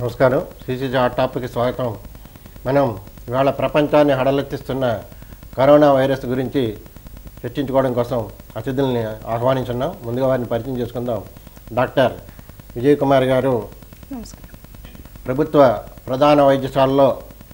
నమస్కారం సిసిజి హాట్ టాపిక్కి స్వాగతం మనం ఇవాళ ప్రపంచాన్ని హడలెత్తిస్తున్న కరోనా వైరస్ గురించి చర్చించుకోవడం కోసం అతిథుల్ని ఆహ్వానించున్నాం ముందుగా వారిని పరిచయం చేసుకుందాం డాక్టర్ విజయ్ కుమార్ గారు నమస్కారం ప్రభుత్వ ప్రధాన వైద్యశాలలో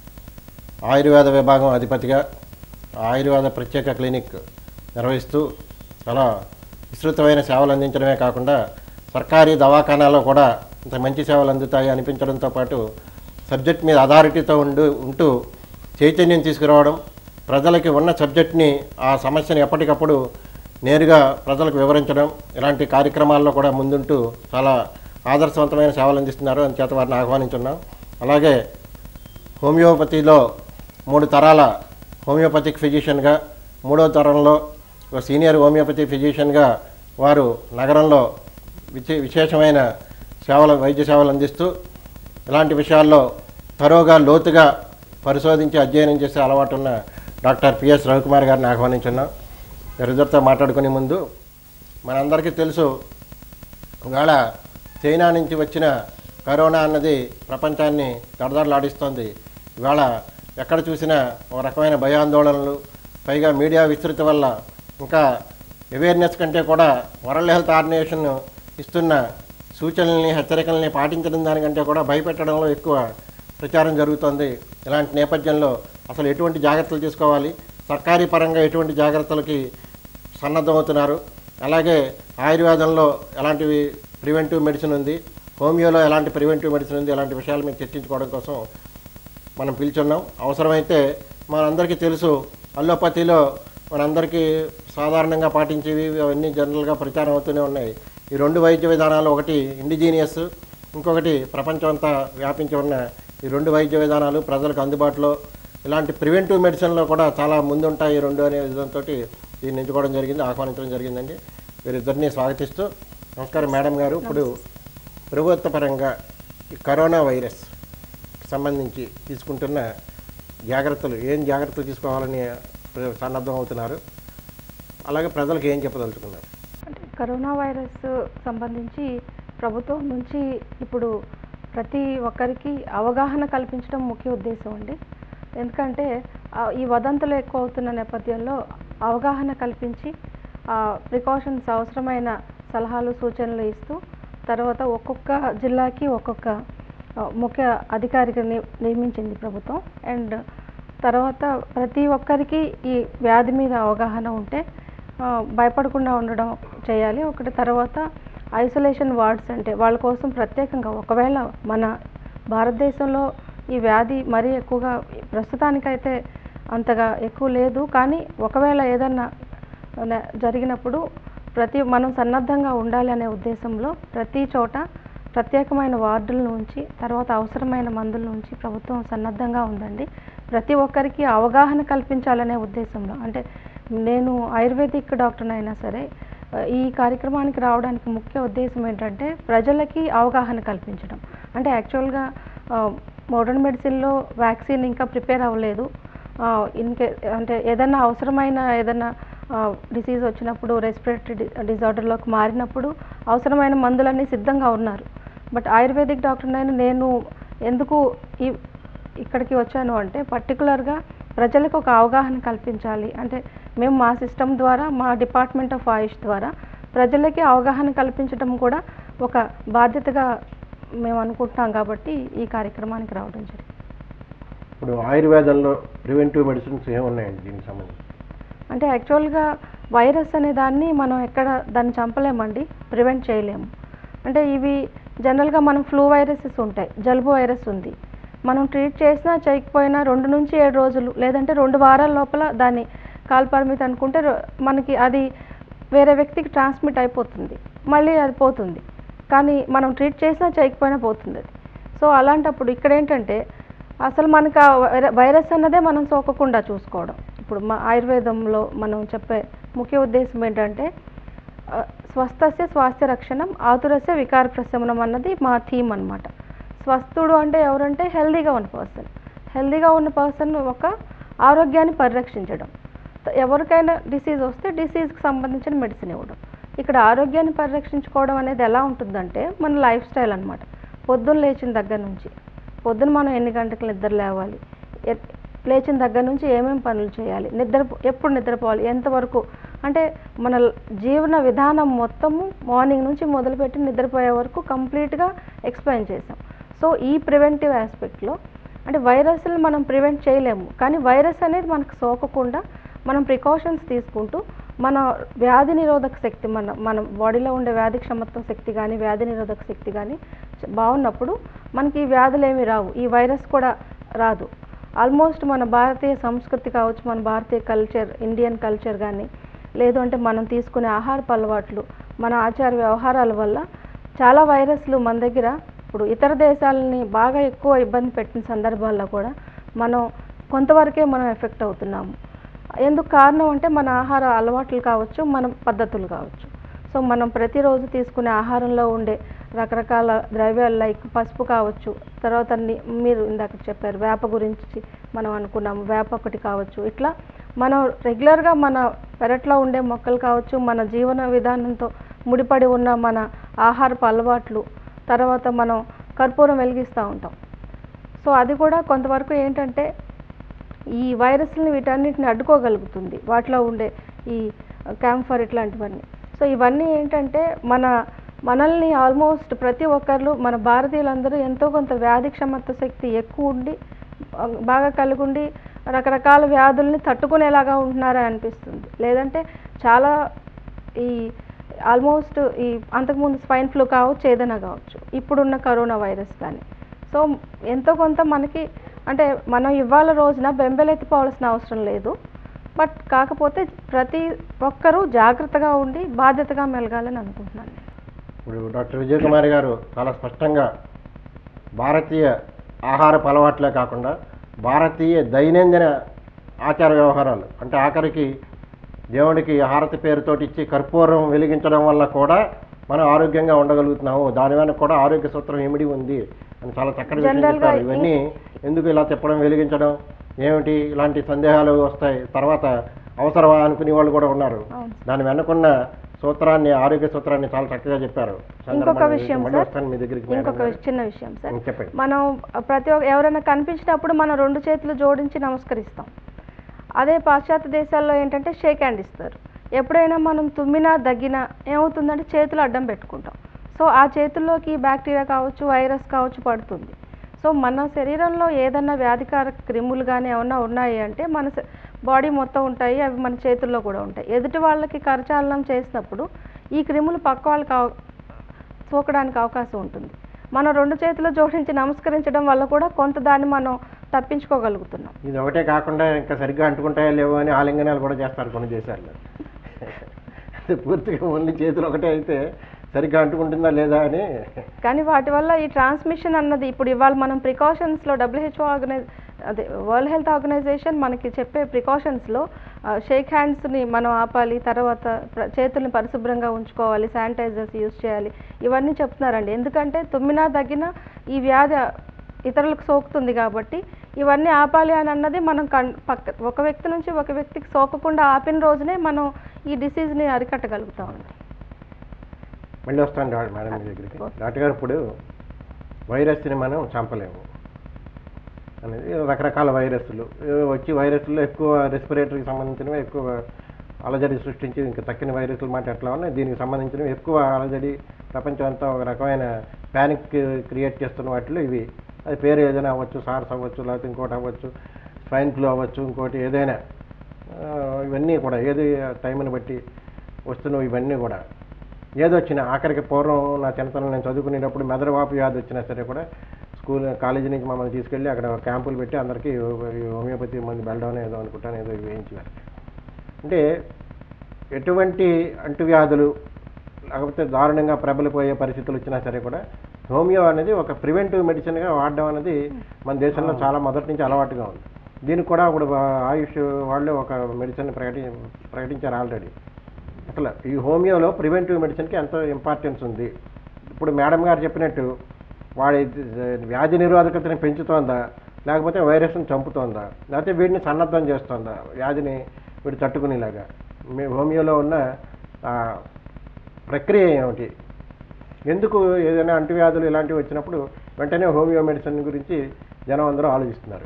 ఆయుర్వేద విభాగం అధిపతిగా ఆయుర్వేద ప్రత్యేక క్లినిక్ నిర్వహిస్తూ చాలా విస్తృతమైన సేవలు అందించడమే కాకుండా సర్కారీ దవాఖానాలో కూడా ఇంత మంచి సేవలు అందుతాయి అనిపించడంతో పాటు సబ్జెక్ట్ మీద అథారిటీతో ఉండు ఉంటూ చైతన్యం తీసుకురావడం ప్రజలకి ఉన్న సబ్జెక్ట్ని ఆ సమస్యని ఎప్పటికప్పుడు నేరుగా ప్రజలకు వివరించడం ఇలాంటి కార్యక్రమాల్లో కూడా ముందుంటూ చాలా ఆదర్శవంతమైన సేవలు అందిస్తున్నారు అందుచేత వారిని ఆహ్వానించున్నాం అలాగే హోమియోపతిలో మూడు తరాల హోమియోపతిక్ ఫిజిషియన్గా మూడో తరంలో ఒక సీనియర్ హోమియోపతి ఫిజిషియన్గా వారు నగరంలో విశే విశేషమైన సేవలు వైద్య సేవలు అందిస్తూ ఇలాంటి విషయాల్లో తరోగా లోతుగా పరిశోధించి అధ్యయనం చేసే అలవాటు ఉన్న డాక్టర్ పిఎస్ రవికుమార్ గారిని ఆహ్వానించున్నాం వీరిద్దరితో మాట్లాడుకునే ముందు మనందరికీ తెలుసు ఇవాళ చైనా నుంచి వచ్చిన కరోనా అన్నది ప్రపంచాన్ని దడదడలాడిస్తోంది ఇవాళ ఎక్కడ చూసినా ఒక రకమైన భయాందోళనలు పైగా మీడియా విస్తృతి వల్ల ఇంకా అవేర్నెస్ కంటే కూడా వరల్డ్ హెల్త్ ఆర్గనైజేషన్ ఇస్తున్న సూచనల్ని హెచ్చరికల్ని పాటించడం దానికంటే కూడా భయపెట్టడంలో ఎక్కువ ప్రచారం జరుగుతోంది ఇలాంటి నేపథ్యంలో అసలు ఎటువంటి జాగ్రత్తలు తీసుకోవాలి సర్కారీ పరంగా ఎటువంటి జాగ్రత్తలకి సన్నద్ధమవుతున్నారు అలాగే ఆయుర్వేదంలో ఎలాంటివి ప్రివెంటివ్ మెడిసిన్ ఉంది హోమియోలో ఎలాంటి ప్రివెంటివ్ మెడిసిన్ ఉంది ఇలాంటి విషయాలు మేము చర్చించుకోవడం కోసం మనం పిలుచున్నాం అవసరమైతే మనందరికీ తెలుసు అల్లోపతిలో మనందరికీ సాధారణంగా పాటించేవి అవన్నీ జనరల్గా ప్రచారం అవుతూనే ఉన్నాయి ఈ రెండు వైద్య విధానాలు ఒకటి ఇండిజీనియస్ ఇంకొకటి ప్రపంచం అంతా వ్యాపించి ఉన్న ఈ రెండు వైద్య విధానాలు ప్రజలకు అందుబాటులో ఇలాంటి ప్రివెంటివ్ మెడిసిన్లో కూడా చాలా ముందుంటాయి ఈ రెండు అనే విధంతో దీన్ని ఎంచుకోవడం జరిగింది ఆహ్వానించడం జరిగిందండి వీరిద్దరిని స్వాగతిస్తూ నమస్కారం మేడం గారు ఇప్పుడు ప్రభుత్వ పరంగా ఈ కరోనా వైరస్ సంబంధించి తీసుకుంటున్న జాగ్రత్తలు ఏం జాగ్రత్తలు తీసుకోవాలని ప్ర- సన్నద్ధం అవుతున్నారు అలాగే ప్రజలకు ఏం చెప్పదలుచుకున్నారు అంటే కరోనా వైరస్ సంబంధించి ప్రభుత్వం నుంచి ఇప్పుడు ప్రతి ఒక్కరికి అవగాహన కల్పించడం ముఖ్య ఉద్దేశం అండి ఎందుకంటే ఆ, ఈ వదంతులు ఎక్కువ అవుతున్న నేపథ్యంలో అవగాహన కల్పించి ప్రికాషన్స్ అవసరమైన సలహాలు సూచనలు ఇస్తూ తర్వాత ఒక్కొక్క జిల్లాకి ఒక్కొక్క ఆ, ముఖ్య అధికారికి ని- నియమించింది ప్రభుత్వం అండ్ తర్వాత ప్రతి ఒక్కరికి ఈ వ్యాధి మీద అవగాహన ఉంటే ఆ, భయపడకుండా ఉండడం చేయాలి ఒకటి తర్వాత ఐసోలేషన్ వార్డ్స్ అంటే వాళ్ళ కోసం ప్రత్యేకంగా ఒకవేళ మన భారతదేశంలో ఈ వ్యాధి మరీ ఎక్కువగా ప్రస్తుతానికైతే అంతగా ఎక్కువ లేదు కానీ ఒకవేళ ఏదన్నా న- జరిగినప్పుడు ప్రతి మనం సన్నద్ధంగా ఉండాలి అనే ఉద్దేశంలో ప్రతి చోట ప్రత్యేకమైన వార్డుల నుంచి తర్వాత అవసరమైన మందుల నుంచి ప్రభుత్వం సన్నద్ధంగా ఉందండి ప్రతి ఒక్కరికి అవగాహన కల్పించాలనే ఉద్దేశంలో అంటే నేను ఆయుర్వేదిక్ డాక్టర్ అయినా సరే ఆ, ఈ కార్యక్రమానికి రావడానికి ముఖ్య ఉద్దేశం ఏంటంటే ప్రజలకి అవగాహన కల్పించడం అంటే యాక్చువల్గా మోడర్న్ మెడిసిన్లో వ్యాక్సిన్ ఇంకా ప్రిపేర్ అవ్వలేదు ఇన్కే అంటే ఏదైనా అవసరమైన ఏదైనా డిసీజ్ వచ్చినప్పుడు రెస్పిరేటరీ డిజార్డర్లోకి మారినప్పుడు అవసరమైన మందులన్నీ సిద్ధంగా ఉన్నారు బట్ ఆయుర్వేదిక్ డాక్టర్ అయిన నేను ఎందుకు ఈ ఇక్కడికి వచ్చాను అంటే పర్టికులర్గా ప్రజలకు ఒక అవగాహన కల్పించాలి అంటే మేము మా సిస్టమ్ ద్వారా మా డిపార్ట్మెంట్ ఆఫ్ ఆయుష్ ద్వారా ప్రజలకి అవగాహన కల్పించడం కూడా ఒక బాధ్యతగా మేము అనుకుంటున్నాం కాబట్టి ఈ కార్యక్రమానికి రావడం జరిగింది ఇప్పుడు ఆయుర్వేదంలో ప్రివెంటివ్ మెడిసిన్స్ ఏమున్నాయండి దీనికి సంబంధించి అంటే యాక్చువల్గా వైరస్ అనే దాన్ని మనం ఎక్కడ దాన్ని చంపలేమండి ప్రివెంట్ చేయలేము అంటే ఇవి జనరల్గా మనం ఫ్లూ వైరసెస్ ఉంటాయి జలుబు వైరస్ ఉంది మనం ట్రీట్ చేసినా చేయకపోయినా రెండు నుంచి ఏడు రోజులు లేదంటే రెండు వారాల లోపల దాన్ని కాల్ పరిమితి అనుకుంటే రో- మనకి అది వేరే వ్యక్తికి ట్రాన్స్మిట్ అయిపోతుంది మళ్ళీ అది పోతుంది కానీ మనం ట్రీట్ చేసినా చేయకపోయినా పోతుంది అది సో అలాంటప్పుడు ఇక్కడ ఏంటంటే అసలు మనకు ఆ వైర- వైరస్ అన్నదే మనం సోకకుండా చూసుకోవడం ఇప్పుడు మా ఆయుర్వేదంలో మనం చెప్పే ముఖ్య ఉద్దేశం ఏంటంటే ఆ, స్వస్థస్య స్వాస్థ్య రక్షణం ఆతురస్య వికార ప్రశమనం అన్నది మా థీమ్ అన్నమాట స్వస్థుడు అంటే ఎవరంటే హెల్దీగా ఉన్న పర్సన్ హెల్దీగా ఉన్న పర్సన్ ఒక ఆరోగ్యాన్ని పరిరక్షించడం త- ఎవరికైనా డిసీజ్ వస్తే డిసీజ్కి సంబంధించిన మెడిసిన్ ఇవ్వడం ఇక్కడ ఆరోగ్యాన్ని పరిరక్షించుకోవడం అనేది ఎలా ఉంటుందంటే మన లైఫ్ స్టైల్ అనమాట పొద్దున్న లేచిన దగ్గర నుంచి పొద్దున మనం ఎన్ని గంటలకు నిద్ర లేవాలి ఎ- లేచిన దగ్గర నుంచి ఏమేమి పనులు చేయాలి నిద్ర ఎప్పుడు నిద్రపోవాలి ఎంతవరకు అంటే మన ల్- జీవన విధానం మొత్తము మార్నింగ్ నుంచి మొదలుపెట్టి నిద్రపోయే వరకు కంప్లీట్గా ఎక్స్ప్లెయిన్ చేసాం సో ఈ ప్రివెంటివ్ ఆస్పెక్ట్లో అంటే వైరస్ని మనం ప్రివెంట్ చేయలేము కానీ వైరస్ అనేది మనకు సోకకుండా మనం ప్రికాషన్స్ తీసుకుంటూ మన వ్యాధి నిరోధక శక్తి మన మన బాడీలో ఉండే వ్యాధి క్షమత్వ శక్తి కానీ వ్యాధి నిరోధక శక్తి కానీ చ- బాగున్నప్పుడు మనకి ఈ వ్యాధులు ఏమి రావు ఈ వైరస్ కూడా రాదు ఆల్మోస్ట్ మన భారతీయ సంస్కృతి కావచ్చు మన భారతీయ కల్చర్ ఇండియన్ కల్చర్ కానీ లేదు అంటే మనం తీసుకునే ఆహారపు అలవాట్లు మన ఆచార వ్యవహారాల వల్ల చాలా వైరస్లు మన దగ్గర ఇప్పుడు ఇతర దేశాలని బాగా ఎక్కువ ఇబ్బంది పెట్టిన సందర్భాల్లో కూడా మనం కొంతవరకే మనం ఎఫెక్ట్ అవుతున్నాము ఎందుకు కారణం అంటే మన ఆహార అలవాట్లు కావచ్చు మన పద్ధతులు కావచ్చు సో మనం ప్రతిరోజు తీసుకునే ఆహారంలో ఉండే రకరకాల ద్రవ్యాలు లైక్ పసుపు కావచ్చు తర్వాత ని- మీరు ఇందాక చెప్పారు వేప గురించి మనం అనుకున్నాము వేప ఒకటి కావచ్చు ఇట్లా మనం రెగ్యులర్గా మన పెరట్లో ఉండే మొక్కలు కావచ్చు మన జీవన విధానంతో ముడిపడి ఉన్న మన ఆహారపు అలవాట్లు తర్వాత మనం కర్పూరం వెలిగిస్తూ ఉంటాం సో అది కూడా కొంతవరకు ఏంటంటే ఈ వైరస్ని వీటన్నిటిని అడ్డుకోగలుగుతుంది వాటిలో ఉండే ఈ క్యాంఫర్ ఇట్లాంటివన్నీ సో ఇవన్నీ ఏంటంటే మన మనల్ని ఆల్మోస్ట్ ప్రతి ఒక్కరు మన భారతీయులందరూ ఎంతో కొంత వ్యాధి క్షమత్వ శక్తి ఎక్కువ ఉండి ఆ, బాగా కలిగి ఉండి రకరకాల వ్యాధుల్ని తట్టుకునేలాగా ఉంటున్నారా అనిపిస్తుంది లేదంటే చాలా ఈ ఆల్మోస్ట్ ఈ అంతకుముందు స్వైన్ ఫ్లూ కావచ్చు ఏదైనా కావచ్చు ఇప్పుడున్న కరోనా వైరస్ కానీ సో ఎంతో కొంత మనకి అంటే మనం ఇవాళ రోజున బెంబెలెత్తిపోవాల్సిన అవసరం లేదు బట్ కాకపోతే ప్రతి ఒక్కరూ జాగ్రత్తగా ఉండి బాధ్యతగా మెలగాలని అనుకుంటున్నాను నేను. ఇప్పుడు డాక్టర్ విజయకుమారి గారు చాలా స్పష్టంగా భారతీయ ఆహారపు అలవాట్లే కాకుండా భారతీయ దైనందిన ఆచార వ్యవహారాలు అంటే ఆఖరికి దేవుడికి హారతి పేరుతోటి ఇచ్చి కర్పూరం వెలిగించడం వల్ల కూడా మనం ఆరోగ్యంగా ఉండగలుగుతున్నాము దాని వెనక కూడా ఆరోగ్య సూత్రం ఇమిడి ఉంది అని చాలా చక్కటి విషయం General గా చెప్పారు ఇవన్నీ ఎందుకు ఇలా చెప్పడం వెలిగించడం ఏమిటి ఇలాంటి సందేహాలు వస్తాయి తర్వాత అవసరమా అనుకునే వాళ్ళు కూడా ఉన్నారు అవును దాని వెనుకున్న సూత్రాన్ని ఆరోగ్య సూత్రాన్ని చాలా చక్కగా చెప్పారు ఇంకొక సందర్భం విషయం మళ్ళీ సార్ వస్తాను మీ దగ్గరికి మేడం ఇంకొక గారు. విష- చిన్న విషయం సార్ ఉం, చెప్పండి మనం ప్రతి ఒక్క ఎవరైనా కనిపించినప్పుడు మనం రెండు చేతులు జోడించి నమస్కరిస్తాం అదే పాశ్చాత్య దేశాల్లో ఏంటంటే షేక్ హ్యాండ్ ఇస్తారు ఎప్పుడైనా మనం తుమ్మినా దగ్గినా ఏమవుతుందంటే చేతులు అడ్డం పెట్టుకుంటాం సో ఆ చేతుల్లోకి బ్యాక్టీరియా కావచ్చు వైరస్ కావచ్చు పడుతుంది సో మన శరీరంలో ఏదన్నా వ్యాధికారక క్రిములు కానీ ఏమన్నా ఉన్నాయి అంటే మన బాడీ మొత్తం ఉంటాయి అవి మన చేతుల్లో కూడా ఉంటాయి ఎదుటి వాళ్ళకి కరచాలనం చేసినప్పుడు ఈ క్రిములు పక్క వాళ్ళకి అవ- సోకడానికి అవకాశం ఉంటుంది మనం రెండు చేతులు జోడించి నమస్కరించడం వల్ల కూడా కొంత దాన్ని మనం తప్పించుకోగలుగుతున్నాం ఇది ఒకటే కాకుండా ఇంకా సరిగ్గా అంటుకుంటాయో లేవో అని ఆలింగనాలు కూడా చేస్తారు కొన్ని దేశాల్లో అది పూర్తిగా ఓన్లీ చేతులు ఒకటే అయితే సరిగ్గా అంటుకుంటుందా లేదా అని కానీ వాటి వల్ల ఈ ట్రాన్స్మిషన్ అన్నది ఇప్పుడు ఇవాళ మనం ప్రికాషన్స్లో డబ్ల్యూహెచ్ఓ ఆర్గనైజ్ అదే వరల్డ్ హెల్త్ ఆర్గనైజేషన్ మనకి చెప్పే ప్రికాషన్స్లో షేక్ హ్యాండ్స్ని మనం ఆపాలి తర్వాత ప్ర- చేతుల్ని పరిశుభ్రంగా ఉంచుకోవాలి శానిటైజర్స్ యూజ్ చేయాలి ఇవన్నీ చెప్తున్నారండి ఎందుకంటే తుమ్మినా తగ్గినా ఈ వ్యాధి ఇతరులకు సోకుతుంది కాబట్టి ఇవన్నీ ఆపాలి అని అన్నది మనం కన్ పక్క ఒక వ్యక్తి నుంచి ఒక వ్యక్తికి సోకకుండా ఆపిన రోజునే మనం ఈ డిసీజ్ని అరికట్టగలుగుతామండి మళ్ళీ వస్తాను డా- మేడం మీ దగ్గరికి డాక్టర్ గారు ఇప్పుడు వైరస్ని మనం చంపలేము అనేది రకరకాల వైరస్లు ఏవో వచ్చి వైరస్లో ఎక్కువ రెస్పిరేటరీకి సంబంధించినవి ఎక్కువ అలజడి సృష్టించి ఇంకా తక్కిన వైరస్ల మాట ఎట్లా ఉన్నాయి దీనికి సంబంధించినవి ఎక్కువ అలజడి ప్రపంచం అంతా ఒక రకమైన ప్యానిక్ క్రియేట్ చేస్తున్న వాటిలో ఇవి అది పేరు ఏదైనా అవ్వచ్చు సార్స్ అవ్వచ్చు లేకపోతే ఇంకోటి అవ్వచ్చు స్వైన్ ఫ్లూ అవ్వచ్చు ఇంకోటి ఏదైనా ఆ, ఇవన్నీ కూడా ఏది టైంని బట్టి వస్తున్నవి ఇవన్నీ కూడా ఏదొచ్చినా ఆఖరికి పూర్వం నా చిన్నతనం నేను చదువుకునేటప్పుడు మెదడువాపు వ్యాధి వచ్చినా సరే కూడా స్కూల్ కాలేజీ నుంచి మమ్మల్ని తీసుకెళ్ళి అక్కడ క్యాంపులు పెట్టి అందరికీ ఈ హోమియోపతి మంది బెల్డౌన్ ఏదో అనుకుంటాను ఏదో వేయించారు అంటే ఎటువంటి అంటువ్యాధులు లేకపోతే దారుణంగా ప్రబలిపోయే పరిస్థితులు వచ్చినా సరే కూడా హోమియో అనేది ఒక ప్రివెంటివ్ మెడిసిన్గా వాడడం అనేది మన దేశంలో చాలా మొదటి నుంచి అలవాటుగా ఉంది దీనికి కూడా ఇప్పుడు వా- ఆయుష్ వాళ్ళు ఒక మెడిసిన్ ప్రకటి ప్రకటించారు ఆల్రెడీ అసలు ఈ హోమియోలో ప్రివెంటివ్ మెడిసిన్కి ఎంతో ఇంపార్టెన్స్ ఉంది ఇప్పుడు మేడం గారు చెప్పినట్టు వాడి వ్యాధి నిరోధకతని పెంచుతోందా లేకపోతే వైరస్ని చంపుతోందా లేకపోతే వీడిని సన్నద్ధం చేస్తోందా వ్యాధిని వీడు తట్టుకునేలాగా మీ హోమియోలో ఉన్న ఆ, ప్రక్రియ ఏమిటి ఎందుకు ఏదైనా అంటువ్యాధులు ఇలాంటివి వచ్చినప్పుడు వెంటనే హోమియో మెడిసిన్ గురించి జనం అందరూ ఆలోచిస్తున్నారు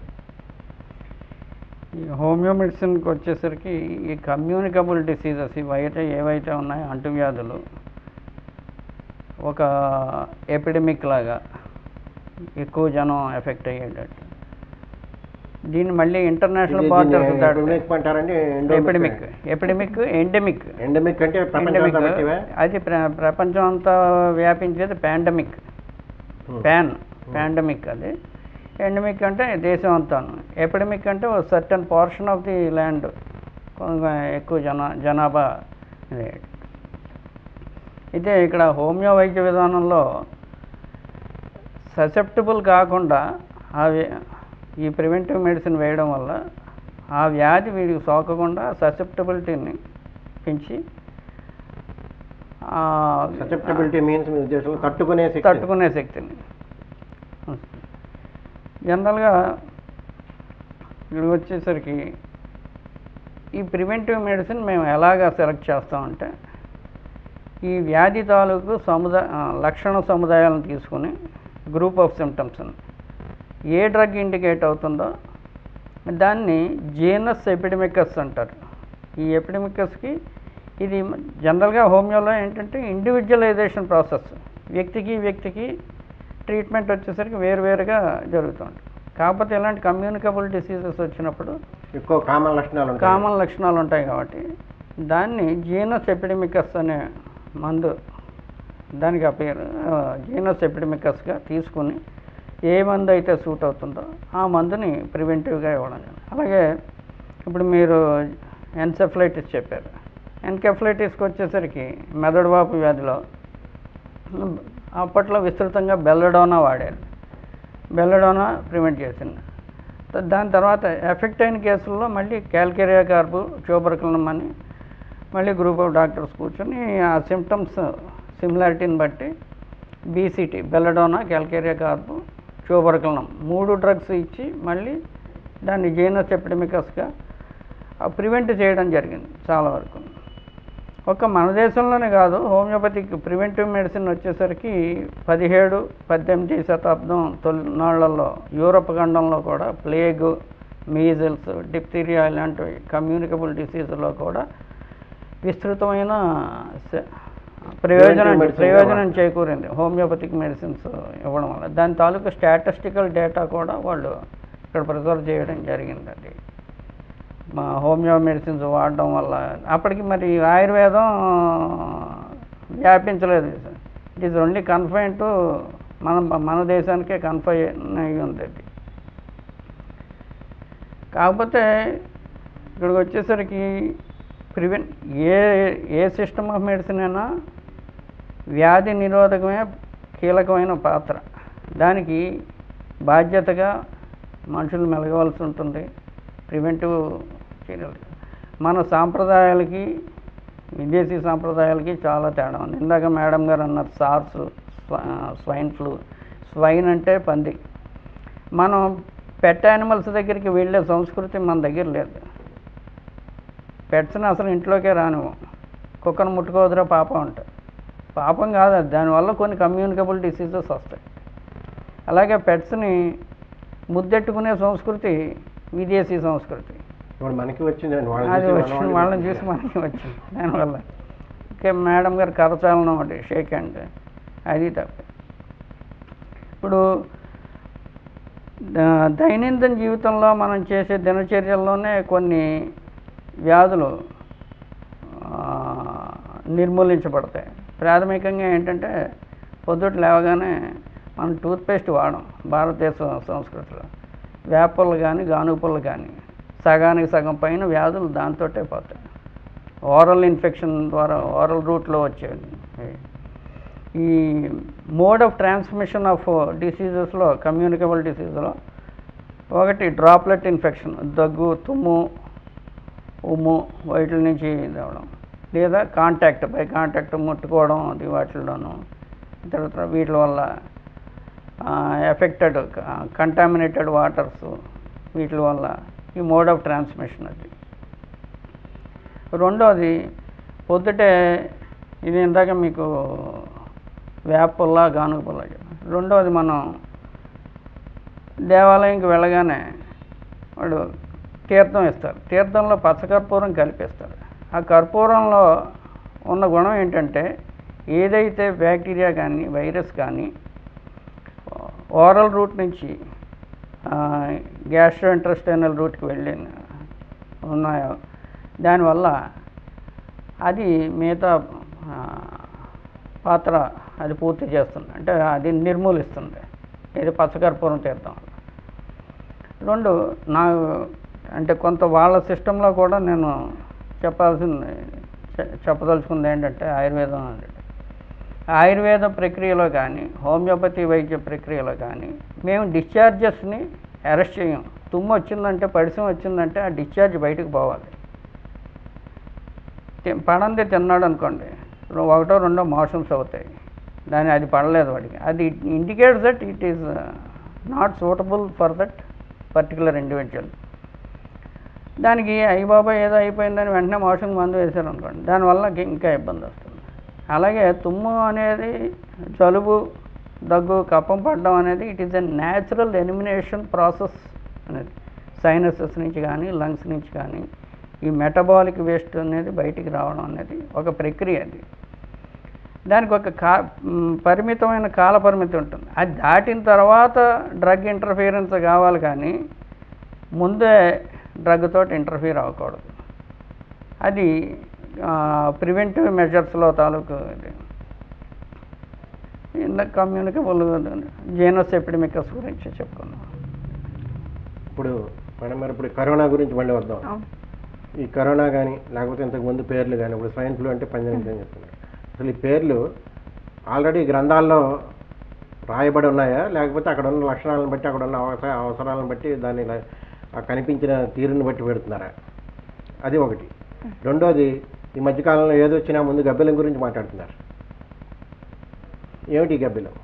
ఈ హోమియో మెడిసిన్కి వచ్చేసరికి ఈ కమ్యూనికబుల్ డిసీజెస్ ఇవైతే ఏవైతే ఉన్నాయో అంటువ్యాధులు ఒక ఎపిడమిక్ లాగా ఎక్కువ జనం ఎఫెక్ట్ అయ్యేటట్టు దీన్ని మళ్ళీ ఇంటర్నేషనల్ బార్డర్స్ దాటి ఎండమిక్ అంటారండి ఎపిడమిక్ ఎపిడమిక్ ఎండమిక్ ఎండమిక్ అంటే ప్రపంచం ఎండమిక్ అంతా బట్టివా? అది ప్ర- ప్రపంచం అంతా వ్యాపించేది పాండమిక్ Hmm. ప్యాన్ పాండమిక్ అది ఎండమిక్ అంటే దేశం అంతాను ఎపిడమిక్ అంటే ఒక certain portion of the land ఎక్కువ జన జనాభా ఇది. అయితే ఇక్కడ హోమియో వైద్య విధానంలో ససెప్టబుల్ కాకుండా ఆ వ్య- ఈ ప్రివెంటివ్ మెడిసిన్ వేయడం వల్ల ఆ వ్యాధి వీడికి సోకకుండా ససెప్టబిలిటీని పెంచి ఆ, ససెప్టబిలిటీ మీన్స్ మీ ఉద్దేశంలో తట్టుకునే శక్తి తట్టుకునే శక్తిని జనరల్గా ఇక్కడ వచ్చేసరికి ఈ ప్రివెంటివ్ మెడిసిన్ మేము ఎలాగా సెలెక్ట్ చేస్తామంటే ఈ వ్యాధి తాలూకు సముదాయ ఆ, లక్షణ సముదాయాలను తీసుకుని గ్రూప్ ఆఫ్ సిమ్టమ్స్ని ఏ డ్రగ్ ఇండికేట్ అవుతుందో దాన్ని జీనస్ ఎపిడమికస్ అంటారు ఈ ఎపిడమికస్కి ఇది జనరల్గా హోమియోలో ఏంటంటే ఇండివిజువలైజేషన్ ప్రాసెస్ వ్యక్తికి వ్యక్తికి ట్రీట్మెంట్ వచ్చేసరికి వేరువేరుగా జరుగుతుంది కాకపోతే ఇలాంటి కమ్యూనికబుల్ డిసీజెస్ వచ్చినప్పుడు ఎక్కువ కామన్ లక్షణాలు ఉంటాయి కామన్ లక్షణాలు ఉంటాయి కాబట్టి దాన్ని జీనస్ ఎపిడమికస్ అనే మందు దానికి ఆ పేరు జీనస్ ఎపిడమికస్గా తీసుకుని ఏ మందు అయితే సూట్ అవుతుందో ఆ మందుని ప్రివెంటివ్గా ఇవ్వడం జరుగుతుంది. అలాగే ఇప్పుడు మీరు ఎన్సెఫ్లైటిస్ చెప్పారు ఎన్కెఫ్లైటిస్కి వచ్చేసరికి మెదడు వాపు వ్యాధిలో అప్పట్లో విస్తృతంగా బెల్లడోనా వాడారు బెల్లడోనా ప్రివెంట్ చేసింది త- దాని తర్వాత ఎఫెక్ట్ అయిన కేసుల్లో మళ్ళీ క్యాల్కేరియా కార్బు ట్యూబర్కులం అని మళ్ళీ గ్రూప్ ఆఫ్ డాక్టర్స్ కూర్చొని ఆ సిమ్టమ్స్ సిమిలారిటీని బట్టి BCT belladonna calcarea carb tuberculinum మూడు డ్రగ్స్ ఇచ్చి మళ్ళీ దాన్ని జీనస్ ఎపిడమికస్గా ప్రివెంట్ చేయడం జరిగింది చాలా వరకు ఒక్క మన దేశంలోనే కాదు హోమియోపతిక్ ప్రివెంటివ్ మెడిసిన్ వచ్చేసరికి పదిహేడు పద్దెనిమిది శతాబ్దం తొలినాళ్లలో యూరప్ ఖండంలో కూడా ప్లేగ్ మీజిల్స్ డిప్తీరియా ఇలాంటివి కమ్యూనికబుల్ డిసీజులో కూడా విస్తృతమైన స- ప్రయోజనం medicine ప్రయోజనం చేకూరింది హోమియోపతిక్ మెడిసిన్స్ ఇవ్వడం వల్ల దాని తాలూకు స్టాటిస్టికల్ డేటా కూడా వాళ్ళు ఇక్కడ ప్రిజర్వ్ చేయడం జరిగింది అది మా హోమియో మెడిసిన్స్ వాడడం వల్ల అప్పటికి మరి ఆయుర్వేదం వ్యాపించలేదు it is only confine to మన మన దేశానికే కన్ఫైన్ అయి ఉంది అది కాకపోతే ఇక్కడికి వచ్చేసరికి ప్రివెంట్ ఏ ఏ సిస్టమ్ ఆఫ్ మెడిసిన్ అయినా వ్యాధి నిరోధకమే కీలకమైన పాత్ర దానికి బాధ్యతగా మనుషులు మెలగవలసి ఉంటుంది ప్రివెంటివ్ చర్యలు మన సాంప్రదాయాలకి విదేశీ సాంప్రదాయాలకి చాలా తేడా ఉంది ఇందాక మేడం గారు అన్నారు సార్స్ స్వైన్ ఫ్లూ స్వైన్ అంటే పంది మనం పెట్ యానిమల్స్ దగ్గరికి వెళ్ళే సంస్కృతి మన దగ్గర లేదు పెట్స్ని అసలు ఇంట్లోకే రానివ్వం కుక్కను ముట్టుకోవద్దురా పాపం అంటారు పాపం కాదు అది దానివల్ల కొన్ని కమ్యూనికబుల్ డిసీజెస్ వస్తాయి అలాగే పెట్స్ని ముద్దెట్టుకునే సంస్కృతి విదేశీ సంస్కృతి ఇప్పుడు మనకి వచ్చింది అది వాళ్ళని వచ్చింది వాళ్ళని చూసి మనకి వచ్చింది దానివల్ల ఓకే మేడం గారు కరచాలనం ఒకటి షేక్ హ్యాండ్ అది తప్ప ఇప్పుడు ద- దైనందిన జీవితంలో మనం చేసే దినచర్యల్లోనే కొన్ని వ్యాధులు ఆ, నిర్మూలించబడతాయి ప్రాథమికంగా ఏంటంటే పొద్దుట లేవగానే మనం టూత్పేస్ట్ వాడం భారతదేశ సంస్కృతిలో వేపలు కానీ గానుపళ్ళు కానీ సగానికి సగం పైన వ్యాధులు దాంతోటే పోతాయి ఓరల్ ఇన్ఫెక్షన్ ద్వారా ఓరల్ రూట్లో వచ్చేవి ఈ మోడ్ ఆఫ్ ట్రాన్స్మిషన్ ఆఫ్ డిసీజెస్లో కమ్యూనికబుల్ డిసీజ్లో ఒకటి డ్రాప్లెట్ ఇన్ఫెక్షన్ దగ్గు తుమ్ము ఉమ్ము వాటి నుంచి తేవడం లేదా కాంటాక్ట్ బై కాంటాక్ట్ ముట్టుకోవడం అది వాటిల్లోనూ తర్వాత వీటి వల్ల ఎఫెక్టెడ్ కంటామినేటెడ్ వాటర్స్ వీటి వల్ల ఈ మోడ్ ఆఫ్ ట్రాన్స్మిషన్ అది రెండోది పొద్దుటే ఇది ఇందాక మీకు వేప పుల్ల గానుగ పుల్ల చెప్పాను. రెండోది మనం దేవాలయంకి వెళ్ళగానే వాడు తీర్థం ఇస్తారు తీర్థంలో పచ్చకర్పూరం కలిపేస్తారు ఆ కర్పూరంలో ఉన్న గుణం ఏంటంటే ఏదైతే బ్యాక్టీరియా కానీ వైరస్ కానీ ఓరల్ రూట్ నుంచి గ్యాస్ట్రో ఇంట్రస్టైనల్ రూట్కి వెళ్ళి ఉన్నాయో దానివల్ల అది మిగతా ఆ, పాత్ర అది పూర్తి చేస్తుంది అంటే అది నిర్మూలిస్తుంది ఇది పచ్చకర్పూరం తీర్థం వల్ల రెండు నాకు అంటే కొంత వాళ్ళ సిస్టంలో కూడా నేను చెప్పాల్సింది చె- చెప్పదలుచుకుంది ఏంటంటే ఆయుర్వేదం అంటే ఆయుర్వేద ప్రక్రియలో కానీ హోమియోపతి వైద్య ప్రక్రియలో కానీ మేము డిశ్చార్జెస్ని అరెస్ట్ చేయం తుమ్ము వచ్చిందంటే పడిసం వచ్చిందంటే ఆ డిశ్చార్జ్ బయటకు పోవాలి తి- పడంది తిన్నాడు అనుకోండి రో- ఒకటో రెండో మోషన్స్ అవుతాయి దాని అది పడలేదు వాడికి అది indicates that it is not suitable for that particular individual దానికి అయ్యి బాబాయ్ ఏదో అయిపోయిందని వెంటనే మోషన్ మందు వేశారు అనుకోండి దానివల్ల ఇంక- ఇంకా ఇబ్బంది వస్తుంది అలాగే తుమ్ము అనేది జలుబు దగ్గు కప్పం పడడం అనేది it is a natural elimination process అనేది సైనసెస్ నుంచి కానీ లంగ్స్ నుంచి కానీ ఈ మెటబాలిక్ వేస్ట్ అనేది బయటికి రావడం అనేది ఒక ప్రక్రియ అది దానికి ఒక కా మ్, పరిమితమైన కాల పరిమితి ఉంటుంది అది దాటిన తర్వాత డ్రగ్ ఇంటర్ఫియరెన్స్ కావాలి కానీ ముందే డ్రగ్ తోటి ఇంటర్ఫీర్ అవ్వకూడదు అది ప్రివెంటివ్ మెజర్స్లో తాలూకు ఇది ఇంద కమ్యూనికబుల్ జీనస్ ఎపిడమికస్ గురించి చెప్పుకున్నాం ఇప్పుడు మేడం మరి ఇప్పుడు కరోనా గురించి మళ్ళీ వద్దాం అవును ఈ కరోనా కానీ లేకపోతే ఇంతకు ముందు పేర్లు కానీ ఇప్పుడు స్వైన్ ఫ్లూ అంటే పంజాబ్ అని చెప్తున్నారు అసలు ఈ పేర్లు ఆల్రెడీ గ్రంథాల్లో రాయబడి ఉన్నాయా లేకపోతే అక్కడ ఉన్న లక్షణాలను బట్టి అక్కడ ఉన్న అవసర అవసరాలను బట్టి దాన్ని ఇలా ఆ కనిపించిన తీరుని బట్టి పెడుతున్నారా అది ఒకటి రెండోది ఈ మధ్యకాలంలో ఏదో వచ్చినా ముందు గబ్బిలం గురించి మాట్లాడుతున్నారు ఏమిటి ఈ గబ్బిలం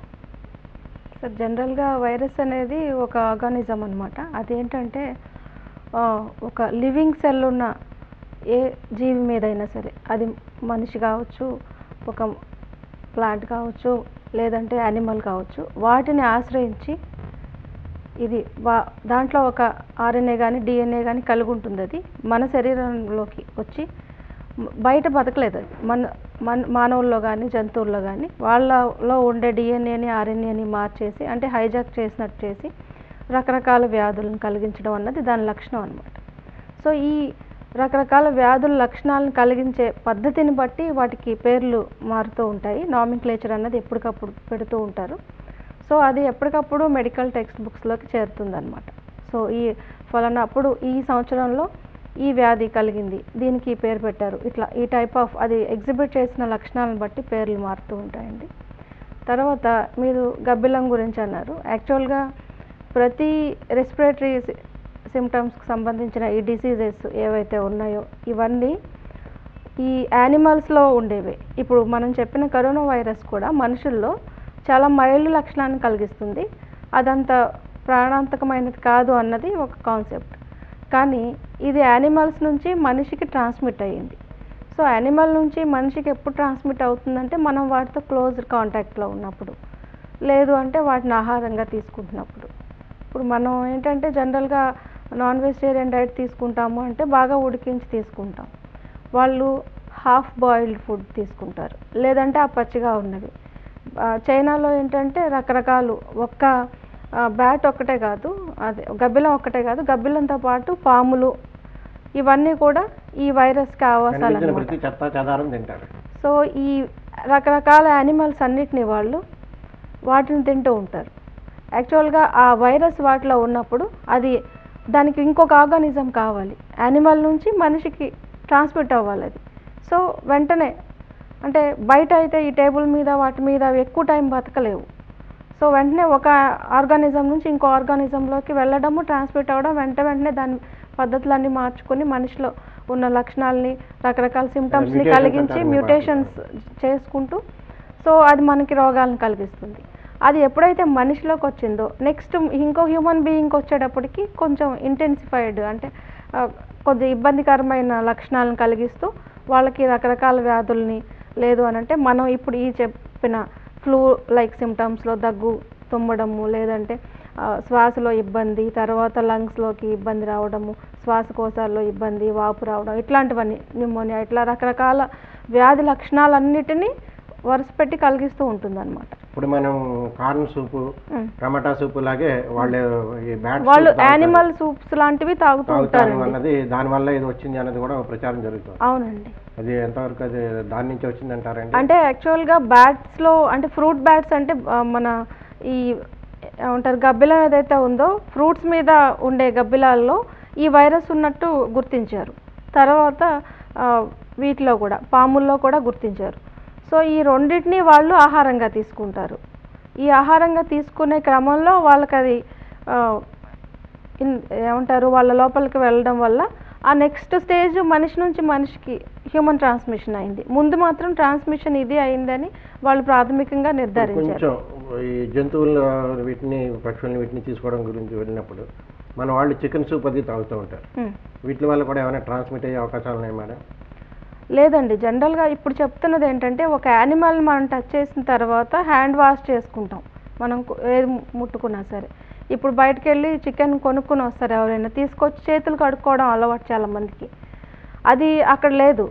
సార్ జనరల్గా వైరస్ అనేది ఒక ఆర్గానిజం అనమాట అదేంటంటే ఆ, ఒక లివింగ్ సెల్ ఉన్న ఏ జీవి మీదైనా సరే అది మనిషి కావచ్చు ఒక ప్లాంట్ కావచ్చు లేదంటే యానిమల్ కావచ్చు వాటిని ఆశ్రయించి ఇది వా దాంట్లో ఒక ఆర్ఎన్ఏ కానీ డిఎన్ఏ కానీ కలిగి ఉంటుంది అది మన శరీరంలోకి వచ్చి మ- బయట బతకలేదు అది మన మన మానవుల్లో కానీ జంతువుల్లో కానీ వాళ్ళలో ఉండే డిఎన్ఏని ఆర్ఎన్ఏని మార్చేసి అంటే హైజాక్ చేసినట్టు చేసి రకరకాల వ్యాధులను కలిగించడం అన్నది దాని లక్షణం అన్నమాట సో ఈ రకరకాల వ్యాధుల లక్షణాలను కలిగించే పద్ధతిని బట్టి వాటికి పేర్లు మారుతూ ఉంటాయి నామిక్లేచర్ అన్నది ఎప్పటికప్పుడు పెడుతూ ఉంటారు సో అది ఎప్పటికప్పుడు మెడికల్ టెక్స్ట్ బుక్స్లోకి చేరుతుందన్నమాట సో ఈ ఫలానా అప్పుడు ఈ సంవత్సరంలో ఈ వ్యాధి కలిగింది దీనికి ఈ పేరు పెట్టారు ఇట్లా ఈ టైప్ ఆఫ్ అది ఎగ్జిబిట్ చేసిన లక్షణాలను బట్టి పేర్లు మారుతూ ఉంటాయండి తర్వాత మీరు గబ్బిలం గురించి అన్నారు యాక్చువల్గా ప్రతి రెస్పిరేటరీ సిమ్టమ్స్కి సంబంధించిన ఈ డిసీజెస్ ఏవైతే ఉన్నాయో ఇవన్నీ ఈ యానిమల్స్లో ఉండేవి ఇప్పుడు మనం చెప్పిన కరోనా వైరస్ కూడా మనుషుల్లో చాలా మైల్డ్ లక్షణాన్ని కలిగిస్తుంది అదంత ప్రాణాంతకమైనది కాదు అన్నది ఒక కాన్సెప్ట్ కానీ ఇది యానిమల్స్ నుంచి మనిషికి ట్రాన్స్మిట్ అయ్యింది సో యానిమల్ నుంచి మనిషికి ఎప్పుడు ట్రాన్స్మిట్ అవుతుందంటే మనం వాటితో క్లోజ్ కాంటాక్ట్లో ఉన్నప్పుడు లేదు అంటే వాటిని ఆహారంగా తీసుకుంటున్నప్పుడు ఇప్పుడు మనం ఏంటంటే జనరల్గా నాన్ వెజిటేరియన్ డైట్ తీసుకుంటాము అంటే బాగా ఉడికించి తీసుకుంటాం వాళ్ళు హాఫ్ బాయిల్డ్ ఫుడ్ తీసుకుంటారు లేదంటే ఆ పచ్చిగా ఉన్నవి ఆ, చైనాలో ఏంటంటే రకరకాలు ఒక్క ఆ, బ్యాట్ ఒక్కటే కాదు అదే గబ్బిలం ఒక్కటే కాదు గబ్బిలంతో పాటు పాములు ఇవన్నీ కూడా ఈ వైరస్కి ఆవాసాలు కనిపించిన అన్నమాట ప్రతి చెత్త చెదారం తింటారు సో ఈ రకరకాల యానిమల్స్ అన్నిటిని వాళ్ళు వాటిని తింటూ ఉంటారు యాక్చువల్గా ఆ వైరస్ వాటిలో ఉన్నప్పుడు అది దానికి ఇంకొక ఆర్గానిజం కావాలి యానిమల్ నుంచి మనిషికి ట్రాన్స్మిట్ అవ్వాలి అది సో వెంటనే అంటే బయట అయితే ఈ టేబుల్ మీద వాటి మీద అవి ఎక్కువ టైం బతకలేవు సో వెంటనే ఒక ఆర్గానిజం నుంచి ఇంకో ఆర్గానిజంలోకి వెళ్ళడము ట్రాన్స్మిట్ అవ్వడం వెంట వెంటనే దాని పద్ధతులన్నీ మార్చుకొని మనిషిలో ఉన్న లక్షణాలని రకరకాల సిమ్టమ్స్ని mutations కలిగించి అంటారు మ్యూటేషన్స్ చేసుకుంటూ సో అది మనకి రోగాలను కలిగిస్తుంది అది ఎప్పుడైతే మనిషిలోకి వచ్చిందో నెక్స్ట్ ఇంకో హ్యూమన్ బీయింగ్కి వచ్చేటప్పటికి కొంచెం ఇంటెన్సిఫైడ్ అంటే ఆ, కొద్ది ఇబ్బందికరమైన లక్షణాలను కలిగిస్తూ వాళ్ళకి రకరకాల వ్యాధుల్ని లేదు అని అంటే మనం ఇప్పుడు ఈ చెప్పిన ఫ్లూ లైక్ సిమ్టమ్స్లో దగ్గు తుమ్మడము లేదంటే ఆ, శ్వాసలో ఇబ్బంది తర్వాత లంగ్స్లోకి ఇబ్బంది రావడము శ్వాసకోశాల్లో ఇబ్బంది వాపు రావడం ఇట్లాంటివన్నీ న్యూమోనియా ఇట్లా రకరకాల వ్యాధి లక్షణాలన్నిటినీ వరుసపెట్టి కలిగిస్తూ ఉంటుందన్నమాట ఇప్పుడు మనం కార్న్ సూపు టమాటా సూపు లాగే వాళ్ళు ఈ బ్యాట్ వాళ్ళు యానిమల్ సూప్స్ లాంటివి తాగుతూ తాగుతారు ఉంటారండి అన్నది దానివల్ల ఇది వచ్చింది అన్నది కూడా ఒక ప్రచారం జరుగుతుంది అవునండి అది ఎంతవరకు అది దాని నుంచి వచ్చింది అంటారండి అంటే యాక్చువల్గా బ్యాట్స్లో అంటే ఫ్రూట్ బ్యాట్స్ అంటే ఆ, మన ఈ ఏమంటారు గబ్బిలం ఏదైతే ఉందో ఫ్రూట్స్ మీద ఉండే గబ్బిలాల్లో ఈ వైరస్ ఉన్నట్టు గుర్తించారు తర్వాత ఆ, వీటిలో కూడా పాముల్లో కూడా గుర్తించారు సో ఈ రెండింటిని వాళ్ళు ఆహారంగా తీసుకుంటారు ఈ ఆహారంగా తీసుకునే క్రమంలో వాళ్ళకి అది ఆ, ఇన్- ఏమంటారు వాళ్ళ లోపలికి వెళ్ళడం వల్ల ఆ నెక్స్ట్ స్టేజ్ మనిషి నుంచి మనిషికి హ్యూమన్ ట్రాన్స్మిషన్ అయింది ముందు మాత్రం ట్రాన్స్మిషన్ ఇది అయిందని వాళ్ళు ప్రాథమికంగా నిర్ధారించారు కొంచెం ఈ జంతువులు వీటిని పక్షుల్ని వీటిని తీసుకోవడం గురించి వెళ్ళినప్పుడు మన వాళ్ళు చికెన్ సూప్ అది తాగుతూ ఉంటారు ఉమ్. వీటి వల్ల కూడా ఏమైనా ట్రాన్స్మిట్ అయ్యే అవకాశాలు ఉన్నాయి మేడం లేదండి జనరల్గా ఇప్పుడు చెప్తున్నది ఏంటంటే ఒక యానిమల్ మనం టచ్ చేసిన తర్వాత హ్యాండ్ వాష్ చేసుకుంటాం మనం కు- ఏది ము- ముట్టుకున్నా సరే ఇప్పుడు బయటకు వెళ్ళి చికెన్ కొనుక్కుని వస్తారు ఎవరైనా తీసుకొచ్చి చేతులు కడుక్కోవడం అలవాటు చాలా మందికి అది అక్కడ లేదు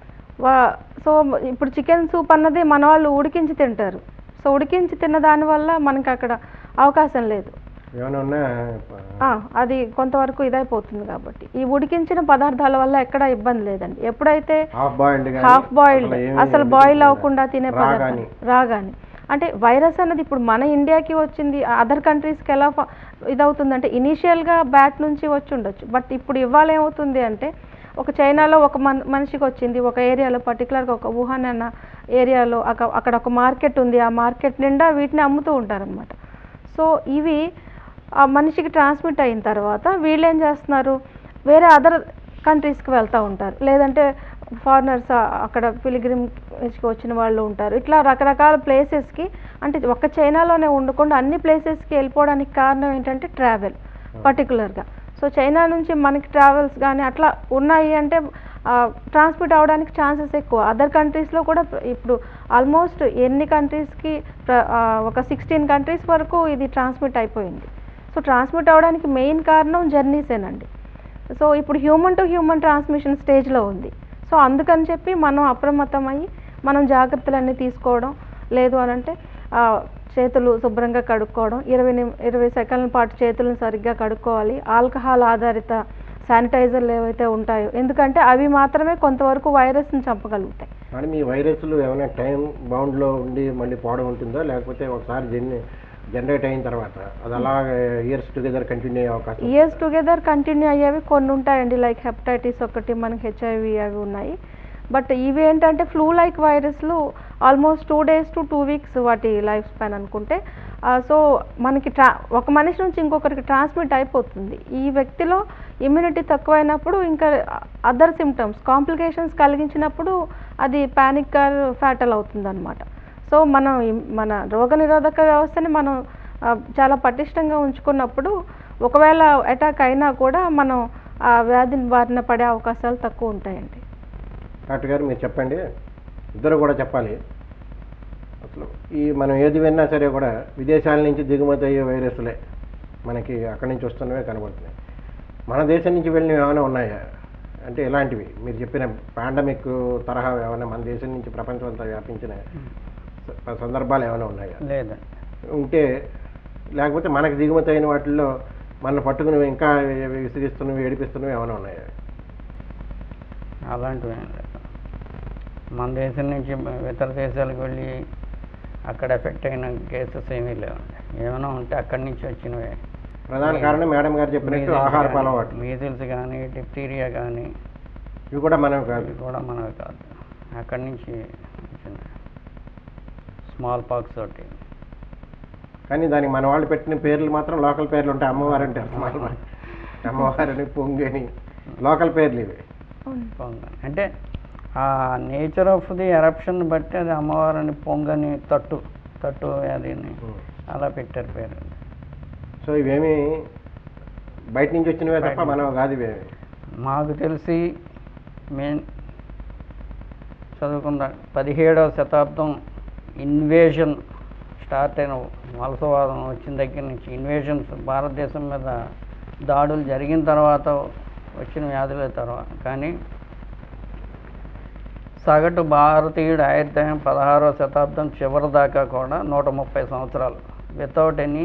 వా సో ఇప్పుడు చికెన్ సూప్ అన్నది మన వాళ్ళు ఉడికించి తింటారు సో ఉడికించి తిన్న దానివల్ల మనకి అక్కడ అవకాశం లేదు ఏమైనా ఉన్నా ఆ, అది కొంతవరకు ఇదైపోతుంది కాబట్టి ఈ ఉడికించిన పదార్థాల వల్ల ఎక్కడ ఇబ్బంది లేదండి ఎప్పుడైతే హాఫ్ బాయిల్డ్ హాఫ్ బాయిల్డ్ అసలు బాయిల్ అవ్వకుండా తినే పదార్థం రాగాని రాగాని అంటే వైరస్ అన్నది ఇప్పుడు మన ఇండియాకి వచ్చింది అదర్ కంట్రీస్కి ఎలా ఫ- ఇదవుతుందంటే ఇనీషియల్గా బ్యాట్ నుంచి వచ్చి ఉండొచ్చు బట్ ఇప్పుడు ఇవాళ ఏమవుతుంది అంటే ఒక చైనాలో ఒక మన మనిషికి వచ్చింది ఒక ఏరియాలో పర్టికులర్గా ఒక వుహాన్ అన్న ఏరియాలో అక- అక్కడ ఒక మార్కెట్ ఉంది ఆ మార్కెట్ నిండా వీటిని అమ్ముతూ ఉంటారనమాట సో ఇవి ఆ మనిషికి ట్రాన్స్మిట్ అయిన తర్వాత వీళ్ళు ఏం చేస్తున్నారు వేరే అదర్ కంట్రీస్కి వెళ్తూ ఉంటారు లేదంటే ఫారినర్స్ అక్కడ పిలిగ్రిమ్స్కి వచ్చిన వాళ్ళు ఉంటారు ఇట్లా రకరకాల ప్లేసెస్కి అంటే ఒక్క చైనాలోనే ఉండకుండా అన్ని ప్లేసెస్కి వెళ్ళిపోవడానికి కారణం ఏంటంటే ట్రావెల్ పర్టికులర్గా సో చైనా నుంచి మనకి ట్రావెల్స్ కానీ అట్లా ఉన్నాయి అంటే ట్రాన్స్మిట్ అవడానికి ఛాన్సెస్ ఎక్కువ అదర్ కంట్రీస్లో కూడా ప్ర- ఇప్పుడు ఆల్మోస్ట్ ఎన్ని కంట్రీస్కి ఒక సిక్స్టీన్ కంట్రీస్ వరకు ఇది ట్రాన్స్మిట్ అయిపోయింది సో ట్రాన్స్మిట్ అవ్వడానికి మెయిన్ కారణం జర్నీసేనండి సో ఇప్పుడు హ్యూమన్ టు హ్యూమన్ ట్రాన్స్మిషన్ స్టేజ్లో ఉంది సో అందుకని చెప్పి మనం అప్రమత్తం అయ్యి మనం జాగ్రత్తలన్నీ తీసుకోవడం లేదు అని అంటే ఆ, చేతులు శుభ్రంగా కడుక్కోవడం ఇరవై నిమి ఇరవై సెకండ్ల పాటు చేతులను సరిగ్గా కడుక్కోవాలి ఆల్కహాల్ ఆధారిత శానిటైజర్లు ఏవైతే ఉంటాయో ఎందుకంటే అవి మాత్రమే కొంతవరకు వైరస్ని చంపగలుగుతాయి మేడం ఈ వైరస్లు ఏమైనా టైం బౌండ్లో ఉండి మళ్ళీ పోవడం ఉంటుందా లేకపోతే ఒకసారి జన్ జనరేట్ అయిన తర్వాత అది అలా ఇయర్స్ టుగెదర్ కంటిన్యూ అయ్యే అవకాశం ఇయర్స్ టుగెదర్ కంటిన్యూ అయ్యేవి కొన్ని ఉంటాయండి లైక్ హెపటైటిస్ ఒకటి మనకి హెచ్ఐవి అవి ఉన్నాయి బట్ ఇవి ఏంటంటే ఫ్లూ లైక్ వైరస్లు almost two days to two weeks వాటి లైఫ్ స్పాన్ అనుకుంటే సో మనకి ట్రా ఒక మనిషి నుంచి ఇంకొకరికి ట్రాన్స్మిట్ అయిపోతుంది ఈ వ్యక్తిలో ఇమ్యూనిటీ తక్కువైనప్పుడు ఇంకా అదర్ సిమ్టమ్స్ కాంప్లికేషన్స్ కలిగించినప్పుడు అది ప్యానిక్ ఫ్యాటల్ అవుతుంది అనమాట సో మనం ఇమ్- మన రోగనిరోధక వ్యవస్థని మనం ఆ, చాలా పటిష్టంగా ఉంచుకున్నప్పుడు ఒకవేళ అటాక్ అయినా కూడా మనం ఆ వ్యాధిని బారిన పడే అవకాశాలు తక్కువ ఉంటాయండి డాక్టర్ గారు మీరు చెప్పండి ఇద్దరు కూడా చెప్పాలి అసలు ఈ మనం ఏది విన్నా సరే కూడా విదేశాల నుంచి దిగుమతి అయ్యే వైరస్లే మనకి అక్కడి నుంచి వస్తున్నవే కనబడుతున్నాయి మన దేశం నుంచి వెళ్ళినవి ఏమైనా ఉన్నాయా అంటే ఇలాంటివి మీరు చెప్పిన పాండమిక్ తరహా ఏమైనా మన దేశం నుంచి ప్రపంచం అంతా వ్యాపించిన స- సందర్భాలు ఏమైనా ఉన్నాయా లేదండి ఉంటే లేకపోతే మనకి దిగుమతి అయిన వాటిల్లో మన పట్టుకుని ఇంకా విసిగిస్తున్నవి ఏడిపిస్తున్నవి ఏమైనా ఉన్నాయా అలాంటివి ఏం లేదు మన దేశం నుంచి ఇతర దేశాలకు వెళ్ళి అక్కడ ఎఫెక్ట్ అయిన కేసెస్ ఏమీ లేవండి ఏమైనా ఉంటే అక్కడి నుంచి వచ్చినవే ప్రధాన కారణం మేడం గారు చెప్పినట్టు ఆహారపు అలవాటు మీజిల్స్ కానీ డిప్టీరియా కానీ ఇవి కూడా మనం కాదు ఇవి కూడా మనవి కాదు అక్కడి నుంచి వచ్చిన స్మాల్ పాక్స్ ఒకటి కానీ దానికి మన వాళ్ళు పెట్టిన పేర్లు మాత్రం లోకల్ పేర్లు ఉంటాయి అమ్మవారు అంటే అసలు అమ్మవారిని పొంగని లోకల్ పేర్లు ఇవి పొంగని అంటే ఆ నేచర్ ఆఫ్ ది ఎరప్షన్ బట్టి అది అమ్మవారిని పొంగని తట్టు తట్టు వ్యాధిని అలా పెట్టారు పేరు సో ఇవేమి బయట నుంచి వచ్చినవే తప్ప బయట మనం కాదు ఇవేమి మాకు తెలిసి మెయిన్ చదువుకుందా పదిహేడవ శతాబ్దం ఇన్వేషన్ స్టార్ట్ అయిన వలసవాదం వచ్చిన దగ్గర నుంచి ఇన్వేషన్స్ భారతదేశం మీద దాడులు జరిగిన తర్వాత వచ్చిన వ్యాధుల తర్వాత కానీ సగటు భారతీయుడు ఆయుర్దాయం పదహారవ శతాబ్దం చివరి దాకా కూడా నూట ముప్పై సంవత్సరాలు వితౌట్ ఎనీ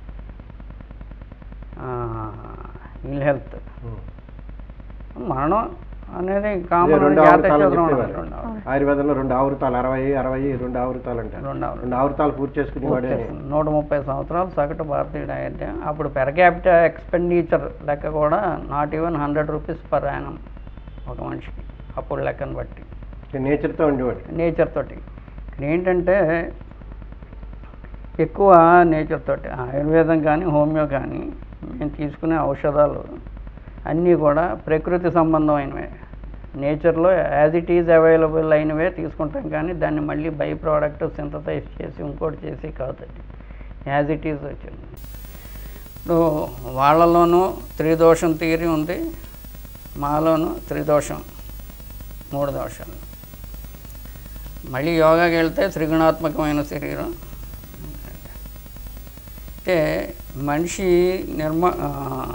ఇల్ హెల్త్ మరణం అనేది కామన్ రెండు జాతక ఆవృతాలు చక్రం చెప్పేవారు. ఉన్నది, రెండు ఆవృతాలు. ఆయుర్వేదంలో రెండు ఆవృతాలు అరవై అరవై రెండు ఆవృతాలు అంటారు రెండు ఆవృతాలు. రెండు ఆవృతాలు పూర్తి చేసుకునేవాడే వచ్చేసింది. నూట ముప్పై సంవత్సరాలు సగటు భారతీయుడు అయితే అప్పుడు పెర్ క్యాపిటల్ ఎక్స్పెండిచర్ లెక్క కూడా not even hundred rupees per annum ఒక మనిషికి అప్పుడు లెక్కను బట్టి నేచర్తో ఉండేవాడు నేచర్ తోటి ఇక్కడ ఏంటంటే ఎక్కువ నేచర్ తోటి ఆయుర్వేదం కానీ హోమియో కానీ మేము తీసుకునే ఔషధాలు అన్నీ కూడా ప్రకృతి సంబంధమైనవే నేచర్లో యాజ్ ఇట్ ఈజ్ అవైలబుల్ అయినవే తీసుకుంటాం కానీ దాన్ని మళ్ళీ బై ప్రోడక్ట్ సింథసైజ్ చేసి ఇంకోటి చేసి కాదండి యాజ్ ఇట్ ఈజ్ వచ్చింది ఇప్పుడు వాళ్ళలోనూ త్రిదోషం థియరీ ఉంది మాలోనూ త్రిదోషం మూడు దోషాలు మళ్ళీ యోగాకి వెళ్తే త్రిగుణాత్మకమైన శరీరం అంటే మనిషి నిర్మ ఆ,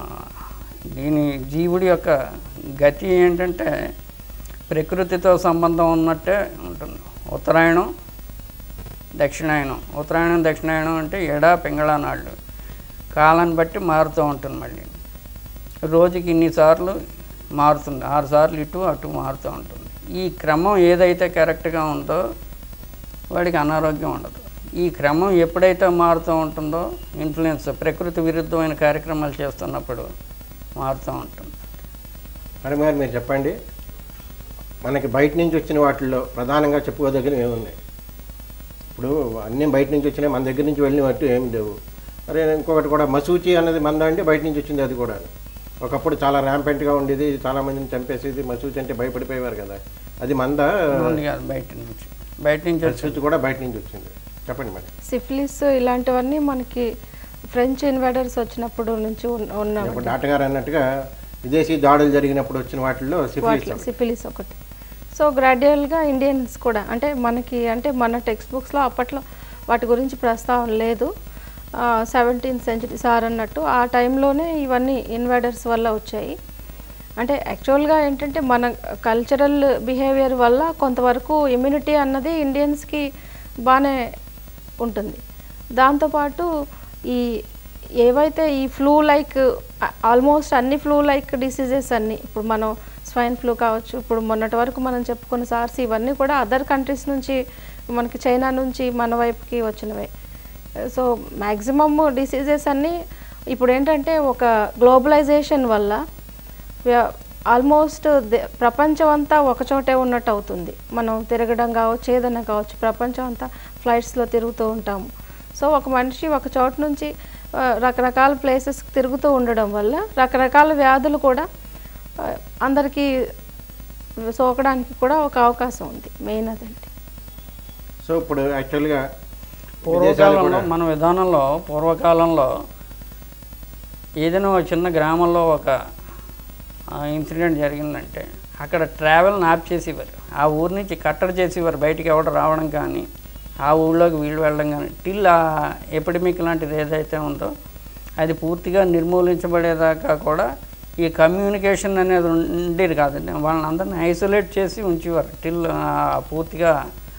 దీని జీవుడి యొక్క గతి ఏంటంటే ప్రకృతితో సంబంధం ఉన్నట్టే ఉంటుంది ఉత్తరాయణం దక్షిణాయనం ఉత్తరాయణం దక్షిణాయనం అంటే ఎడ పింగళ నాళ్ళు కాలాన్ని బట్టి మారుతూ ఉంటుంది మళ్ళీ రోజుకి ఇన్నిసార్లు మారుతుంది ఆరు సార్లు ఇటు అటు మారుతూ ఉంటుంది ఈ క్రమం ఏదైతే కరెక్ట్గా ఉందో వాడికి అనారోగ్యం ఉండదు ఈ క్రమం ఎప్పుడైతే మారుతూ ఉంటుందో ఇన్ఫ్లుయెన్స్ ప్రకృతి విరుద్ధమైన కార్యక్రమాలు చేస్తున్నప్పుడు మారుతూ ఉంటుంది మేడం గారు మీరు చెప్పండి మనకి బయట నుంచి వచ్చిన వాటిల్లో ప్రధానంగా చెప్పుకోదగినవి ఏమున్నాయి ఇప్పుడు అన్నీ బయట నుంచి వచ్చినాయి మన దగ్గర నుంచి వెళ్ళిన వాటి ఏం లేవు అరే ఇంకొకటి కూడా మసూచి అన్నది మంద అంటే బయట నుంచి వచ్చింది అది కూడా ఒకప్పుడు చాలా ర్యాంపెంట్గా ఉండేది చాలా మందిని చంపేసేది మసూచి అంటే భయపడిపోయేవారు కదా అది మంద ఉంది కాదు బయట నుంచి బయట నుంచి వచ్చి మసూచి కూడా బయట నుంచి వచ్చింది చెప్పండి మేడం సిఫిలిస్ ఇలాంటివన్నీ మనకి ఫ్రెంచ్ ఇన్వైడర్స్ వచ్చినప్పుడు నుంచి ఉన్న- ఉన్న ఇప్పుడు డాక్టర్ గారు అన్నట్టుగా విదేశీ దాడులు జరిగినప్పుడు వచ్చిన వాటిల్లో సిఫిలిస్ వాటిలో సిఫిలిస్ ఒకటి సో గ్రాడ్యువల్గా ఇండియన్స్ కూడా అంటే మనకి అంటే మన టెక్స్ట్ బుక్స్లో అప్పట్లో వాటి గురించి ప్రస్తావన లేదు సెవెంటీన్త్ సెంచరీ సార్ అన్నట్టు ఆ టైంలోనే ఇవన్నీ ఇన్వైడర్స్ వల్ల వచ్చాయి అంటే యాక్చువల్గా ఏంటంటే మన కల్చరల్ బిహేవియర్ వల్ల కొంతవరకు ఇమ్యూనిటీ అన్నది ఇండియన్స్కి బాగానే ఉంటుంది దాంతోపాటు ఈ ఏవైతే ఈ ఫ్లూ లైక్ ఆల్మోస్ట్ అన్ని ఫ్లూ లైక్ డిసీజెస్ అన్నీ ఇప్పుడు మనం స్వైన్ ఫ్లూ కావచ్చు ఇప్పుడు మొన్నటి వరకు మనం చెప్పుకున్న సార్స్ ఇవన్నీ కూడా అదర్ కంట్రీస్ నుంచి మనకి చైనా నుంచి మన వైపుకి వచ్చినవే సో మ్యాక్సిమమ్ డిసీజెస్ అన్నీ ఇప్పుడు ఏంటంటే ఒక గ్లోబలైజేషన్ వల్ల ఆల్మోస్ట్ ప్రపంచం అంతా ఒకచోటే ఉన్నట్టు అవుతుంది మనం తిరగడం కావచ్చు ఏదైనా కావచ్చు ప్రపంచం అంతా ఫ్లైట్స్లో తిరుగుతూ ఉంటాము సో ఒక మనిషి ఒక చోటు నుంచి ఆ, రకరకాల ప్లేసెస్కి తిరుగుతూ ఉండడం వల్ల రకరకాల వ్యాధులు కూడా ఆ, అందరికీ సోకడానికి కూడా ఒక అవకాశం ఉంది మెయిన్ అదండి సో ఇప్పుడు యాక్చువల్గా విదేశాలు పూర్వకాలంలో కూడా మన విధానంలో పూర్వకాలంలో ఏదైనా ఒక చిన్న గ్రామంలో ఒక ఇన్సిడెంట్ జరిగిందంటే అక్కడ ట్రావెల్ ఆప్ చేసేవారు ఆ ఊరి నుంచి కట్టడి చేసేవారు బయటికి ఎవడ రావడం కానీ ఆ ఊళ్ళోకి వీళ్ళు వెళ్ళడం కానీ టిల్ ఆ ఎపిడమిక్ లాంటిది ఏదైతే ఉందో అది పూర్తిగా నిర్మూలించబడేదాకా కూడా ఈ కమ్యూనికేషన్ అనేది ఉండేది కాదండి వాళ్ళని అందరిని ఐసోలేట్ చేసి ఉంచేవారు టిల్ పూర్తిగా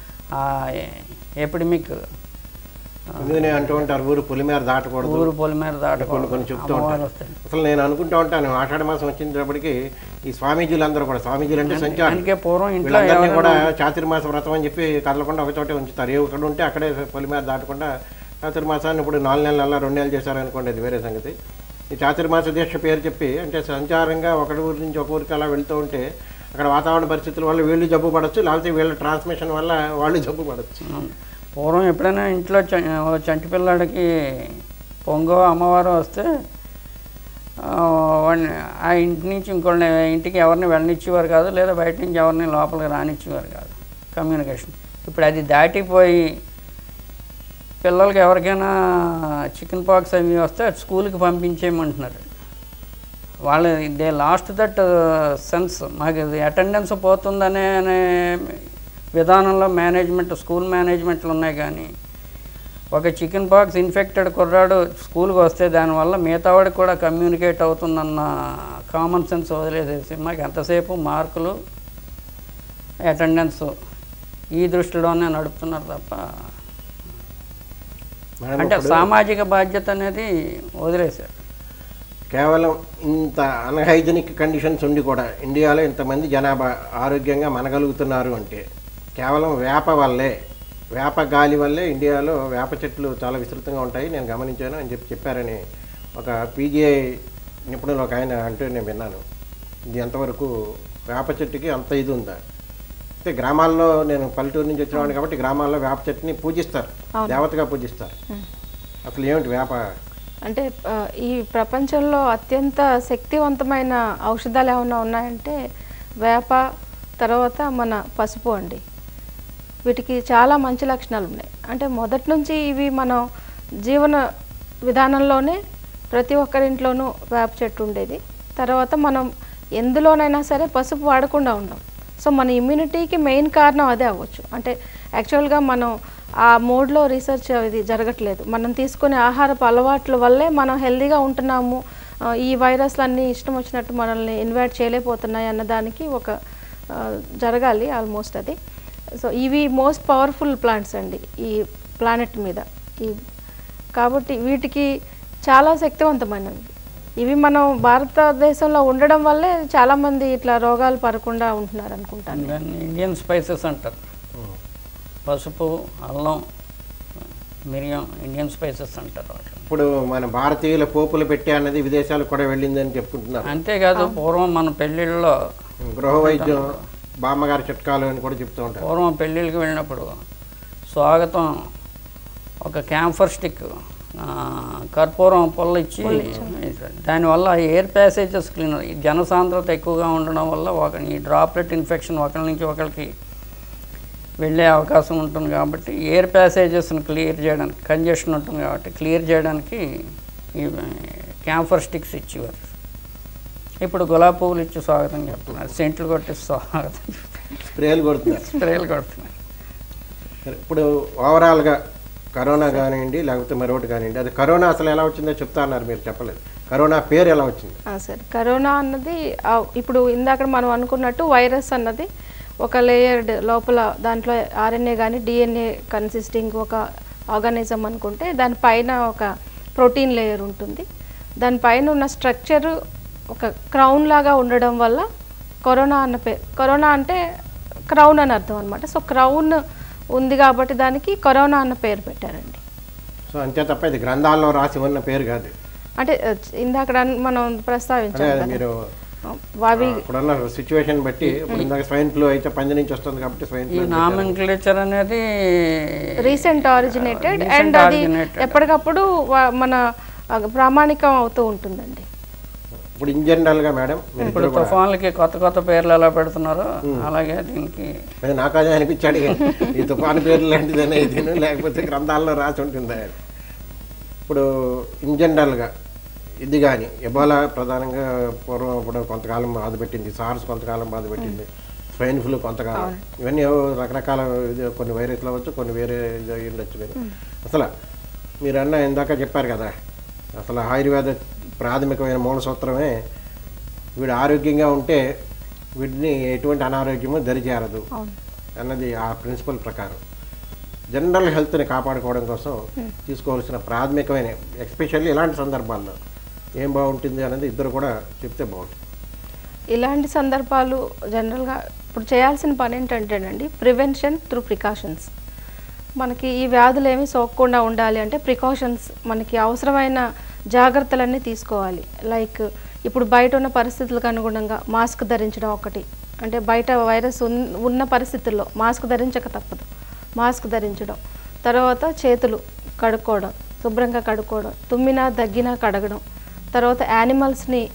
ఎపిడమిక్ అందుకనే అంటూ ఉంటారు ఊరు పులిమేర దాటకూడదు ఊరు పొలిమేర దాటకూడదు కొన్ని కొన్ని చెప్తూ అమ్మవారు ఉంటారు వస్తాయి అసలు నేను అనుకుంటా ఉంటాను ఆషాఢ మాసం వచ్చినప్పటికి ఈ స్వామీజీలందరూ కూడా స్వామీజీలు అంటే సంచారం అందుకే పూర్వం ఇంట్లో వీళ్ళందరినీ కూడా ఎవరైనా చాతుర్మాస వ్రతం అని చెప్పి కదలకుండా ఒక చోటే ఉంచుతారు ఏ ఒక్కడు ఉంటే అక్కడే పొలిమేర దాటకుండా చాతుర్మాసాన్ని ఇప్పుడు నాలుగు నెలలు అలా రెండు నెలలు చేశారనుకోండి అది వేరే సంగతి ఈ చాతుర్మాస దీక్ష పేరు చెప్పి అంటే సంచారంగా ఒకటి ఊరి నుంచి ఒక ఊరికి అలా వెళ్తూ ఉంటే అక్కడ వాతావరణ పరిస్థితుల వల్ల వీళ్ళు జబ్బు పడవచ్చు లేకపోతే వీళ్ళ ట్రాన్స్మిషన్ వల్ల వాళ్ళు జబ్బు పడవచ్చు పూర్వం ఎప్పుడైనా ఇంట్లో చ- ఓ చంటి పిల్లాడికి పొంగో అమ్మవారు వస్తే ఆ, వాడిని ఆ ఇంటి నుంచి ఇంకోళ్ళని ఇంటికి ఎవరిని వెళ్ళనిచ్చేవారు కాదు లేదా బయట నుంచి ఎవరిని లోపలికి రానిచ్చేవారు కాదు కమ్యూనికేషన్ ఇప్పుడు అది దాటిపోయి పిల్లలకి ఎవరికైనా చికెన్ పాక్స్ అవి వస్తే స్కూల్కి పంపించేయమంటున్నారు వాళ్ళు దే లాస్ట్ దట్ సెన్స్ మాకు అటెండెన్స్ పోతుందనే అనే విధానంలో మేనేజ్మెంట్ స్కూల్ మేనేజ్మెంట్లు ఉన్నాయి కానీ ఒక చికెన్ పాక్స్ ఇన్ఫెక్టెడ్ కుర్రాడు స్కూల్కి వస్తే దానివల్ల మిగతా వాడికి కూడా కమ్యూనికేట్ అవుతుందన్న కామన్ సెన్స్ వదిలేసేసి మాకు ఎంతసేపు మార్కులు అటెండెన్స్ ఈ దృష్టిలోనే నడుపుతున్నారు తప్ప మేడం, అంటే ఇప్పుడు సామాజిక బాధ్యత అనేది వదిలేశారు కేవలం ఇంత అన్హైజెనిక్ కండిషన్స్ ఉండి కూడా ఇండియాలో ఇంతమంది జనాభా ఆరోగ్యంగా మనగలుగుతున్నారు అంటే కేవలం వేప వల్లే వేప గాలి వల్లే ఇండియాలో వేప చెట్లు చాలా విస్తృతంగా ఉంటాయి నేను గమనించాను అని చెప్పి చెప్పారని ఒక పీజీఐ నిపుణులు ఒక ఆయన అంటూ నేను విన్నాను ఇది ఎంతవరకు వేప చెట్టుకి అంత ఇది ఉందా అయితే గ్రామాల్లో నేను పల్లెటూరు నుంచి వచ్చినవాడిని కాబట్టి గ్రామాల్లో వేప చెట్టుని పూజిస్తారు అవును. దేవతగా పూజిస్తారు అసలు ఏమిటి వేప అంటే ఆ, ఈ ప్రపంచంలో అత్యంత శక్తివంతమైన ఔషధాలు ఏమైనా ఉన్నాయంటే వేప తర్వాత మన పసుపు అండి వీటికి చాలా మంచి లక్షణాలు ఉన్నాయి అంటే మొదటి నుంచి ఇవి మనం జీవన విధానంలోనే ప్రతి ఒక్కరింట్లోనూ వేప చెట్టు ఉండేది తర్వాత మనం ఎందులోనైనా సరే పసుపు వాడకుండా ఉండం సో మన ఇమ్యూనిటీకి మెయిన్ కారణం అదే అవ్వచ్చు అంటే యాక్చువల్గా మనం ఆ మోడ్లో రీసెర్చ్ ఇది జరగట్లేదు మనం తీసుకునే ఆహారపు అలవాట్ల వల్లే మనం హెల్తీగా ఉంటున్నాము ఆ, ఈ వైరస్లు అన్నీ ఇష్టం వచ్చినట్టు మనల్ని ఇన్వైట్ చేయలేకపోతున్నాయి అన్న దానికి ఒక ఆ, జరగాలి ఆల్మోస్ట్ అది సో ఇవి మోస్ట్ పవర్ఫుల్ ప్లాంట్స్ అండి ఈ ప్లానెట్ మీద ఈ కాబట్టి వీటికి చాలా శక్తివంతమైనవి ఇవి మనం భారతదేశంలో ఉండడం వల్లే చాలామంది ఇట్లా రోగాలు పడకుండా ఉంటున్నారు అనుకుంటాను దాన్ని ఇండియన్ స్పైసెస్ అంటారు పసుపు అల్లం మిరియం ఇండియన్ స్పైసెస్ అంటారు వాటిని ఇప్పుడు మన భారతీయుల పోపులు పెట్టే అన్నది విదేశాలకు కూడా వెళ్ళిందని చెప్పుకుంటున్నారు అంతేకాదు పూర్వం మన పెళ్ళిళ్ళలో గృహ వైద్యం బామ్మగారి చిట్కాలు అని కూడా చెప్తూ ఉంటారు పూర్వం పెళ్ళిళ్ళకి వెళ్ళినప్పుడు స్వాగతం ఒక క్యాంఫర్ స్టిక్ ఆ, కర్పూరం పొల్ల ఇచ్చి ఇస్తారు. దానివల్ల ఎయిర్ ప్యాసేజెస్ క్లీనర్ జనసాంద్రత ఎక్కువగా ఉండడం వల్ల ఒక ఈ డ్రాప్లెట్ ఇన్ఫెక్షన్ ఒకరి నుంచి ఒకరికి వెళ్ళే అవకాశం ఉంటుంది కాబట్టి ఎయిర్ ప్యాసేజెస్ని క్లియర్ చేయడానికి కంజెషన్ ఉంటుంది కాబట్టి క్లియర్ చేయడానికి ఈ క్యాంఫర్ స్టిక్స్ ఇచ్చేవారు ఇప్పుడు గులాబీ పువ్వులు ఇచ్చి స్వాగతం చెప్తున్నారు సెంట్లు కొట్టి స్వాగతం స్ప్రేలు కొడుతున్నారు స్ప్రేలు కొడుతున్నారు సరే, ఇప్పుడు ఓవరాల్గా కరోనా కానివ్వండి లేకపోతే మరొకటి కానివ్వండి అది కరోనా అసలు ఎలా వచ్చిందో చెప్తా అన్నారు మీరు చెప్పలేదు కరోనా పేరు ఎలా వచ్చింది ఆ, సరే కరోనా అన్నది ఆ, ఇప్పుడు ఇందాక మనం అనుకున్నట్టు వైరస్ అన్నది ఒక లేయర్డ్ లోపల దాంట్లో ఆర్ఎన్ఏ కానీ డిఎన్ఏ కన్సిస్టింగ్ ఒక ఆర్గానిజం అనుకుంటే దానిపైన ఒక ప్రోటీన్ లేయర్ ఉంటుంది దానిపైన ఉన్న స్ట్రక్చర్ ఒక క్రౌన్ లాగా ఉండడం వల్ల కరోనా అన్న పేరు కరోనా అంటే క్రౌన్ అని అర్థం అనమాట సో క్రౌన్ ఉంది కాబట్టి దానికి కరోనా అన్న పేరు పెట్టారండి సో అంతే తప్ప ఇది గ్రంథాల్లో రాసి ఉన్న పేరు కాదు అంటే ఆ, ఇందాక మనం అదే ప్రస్తావించాం అది కదా. మీరు అవి ఇప్పుడున్న సిచ్యువేషన్ బట్టి ఇప్పుడు ఇందాక స్వైన్ ఫ్లూ అయితే పంది నుంచి వస్తుంది కాబట్టి స్వైన్ ఈ ఫ్లూ నామన్ అనేది రీసెంట్ ఆరిజినేటెడ్ Recent అండ్ అది originated. ఎప్పటికప్పుడు వా- మన ఆ, ప్రామాణికం అవుతూ ఉంటుందండి ఇప్పుడు ఇన్ జనరల్గా మేడం మీరు ఇప్పుడు ఇద్దరు కూడా తుఫాన్లకి కొత్త కొత్త పేర్లు ఎలా పెడుతున్నారో అలాగే దీనికి అది నాకు అదే అనిపించాడు ఈ తుఫాను పేరు లాంటిదనే ఇది లేకపోతే గ్రంథాల్లో రాసి ఉంటుంది ఇప్పుడు ఇన్ జనరల్గా ఇది కానీ ఎబోలా ప్రధానంగా పూర్వం ఇప్పుడు కొంతకాలం బాధ పెట్టింది సార్స్ కొంతకాలం బాధ పెట్టింది స్వైన్ ఫ్లూ కొంతకాలం ఇవన్నీ ఏవో రకరకాల ఇది కొన్ని వైరస్లు అవ్వచ్చు కొన్ని వేరే ఇది అయి ఉండొచ్చు కానీ అసలు మీరు అన్న ఇందాక చెప్పారు కదా అసలు ఆయుర్వేద ప్రాథమికమైన మూల సూత్రమే వీడు ఆరోగ్యంగా ఉంటే వీటిని ఎటువంటి అనారోగ్యము దరిచేరదు అవును అన్నది ఆ ప్రిన్సిపల్ ప్రకారం జనరల్ హెల్త్ని కాపాడుకోవడం కోసం తీసుకోవాల్సిన ప్రాథమికమైన ఎస్పెషల్లీ ఇలాంటి సందర్భాల్లో ఏం బాగుంటుంది అనేది ఇద్దరు కూడా చెప్తే బాగుంటుంది ఇలాంటి సందర్భాలు జనరల్గా ఇప్పుడు చేయాల్సిన పని ఏంటంటేనండి ప్రివెన్షన్ త్రూ ప్రికాషన్స్ మనకి ఈ వ్యాధులు ఏమీ సోకకుండా ఉండాలి అంటే ప్రికాషన్స్ మనకి అవసరమైన జాగ్రత్తలన్నీ తీసుకోవాలి లైక్ ఇప్పుడు బయట ఉన్న పరిస్థితులకు అనుగుణంగా మాస్క్ ధరించడం ఒకటి అంటే బయట వైరస్ ఉన్- ఉన్న పరిస్థితుల్లో మాస్క్ ధరించక తప్పదు మాస్క్ ధరించడం తర్వాత చేతులు కడుక్కోవడం శుభ్రంగా కడుక్కోవడం తుమ్మినా దగ్గినా కడగడం తర్వాత యానిమల్స్ని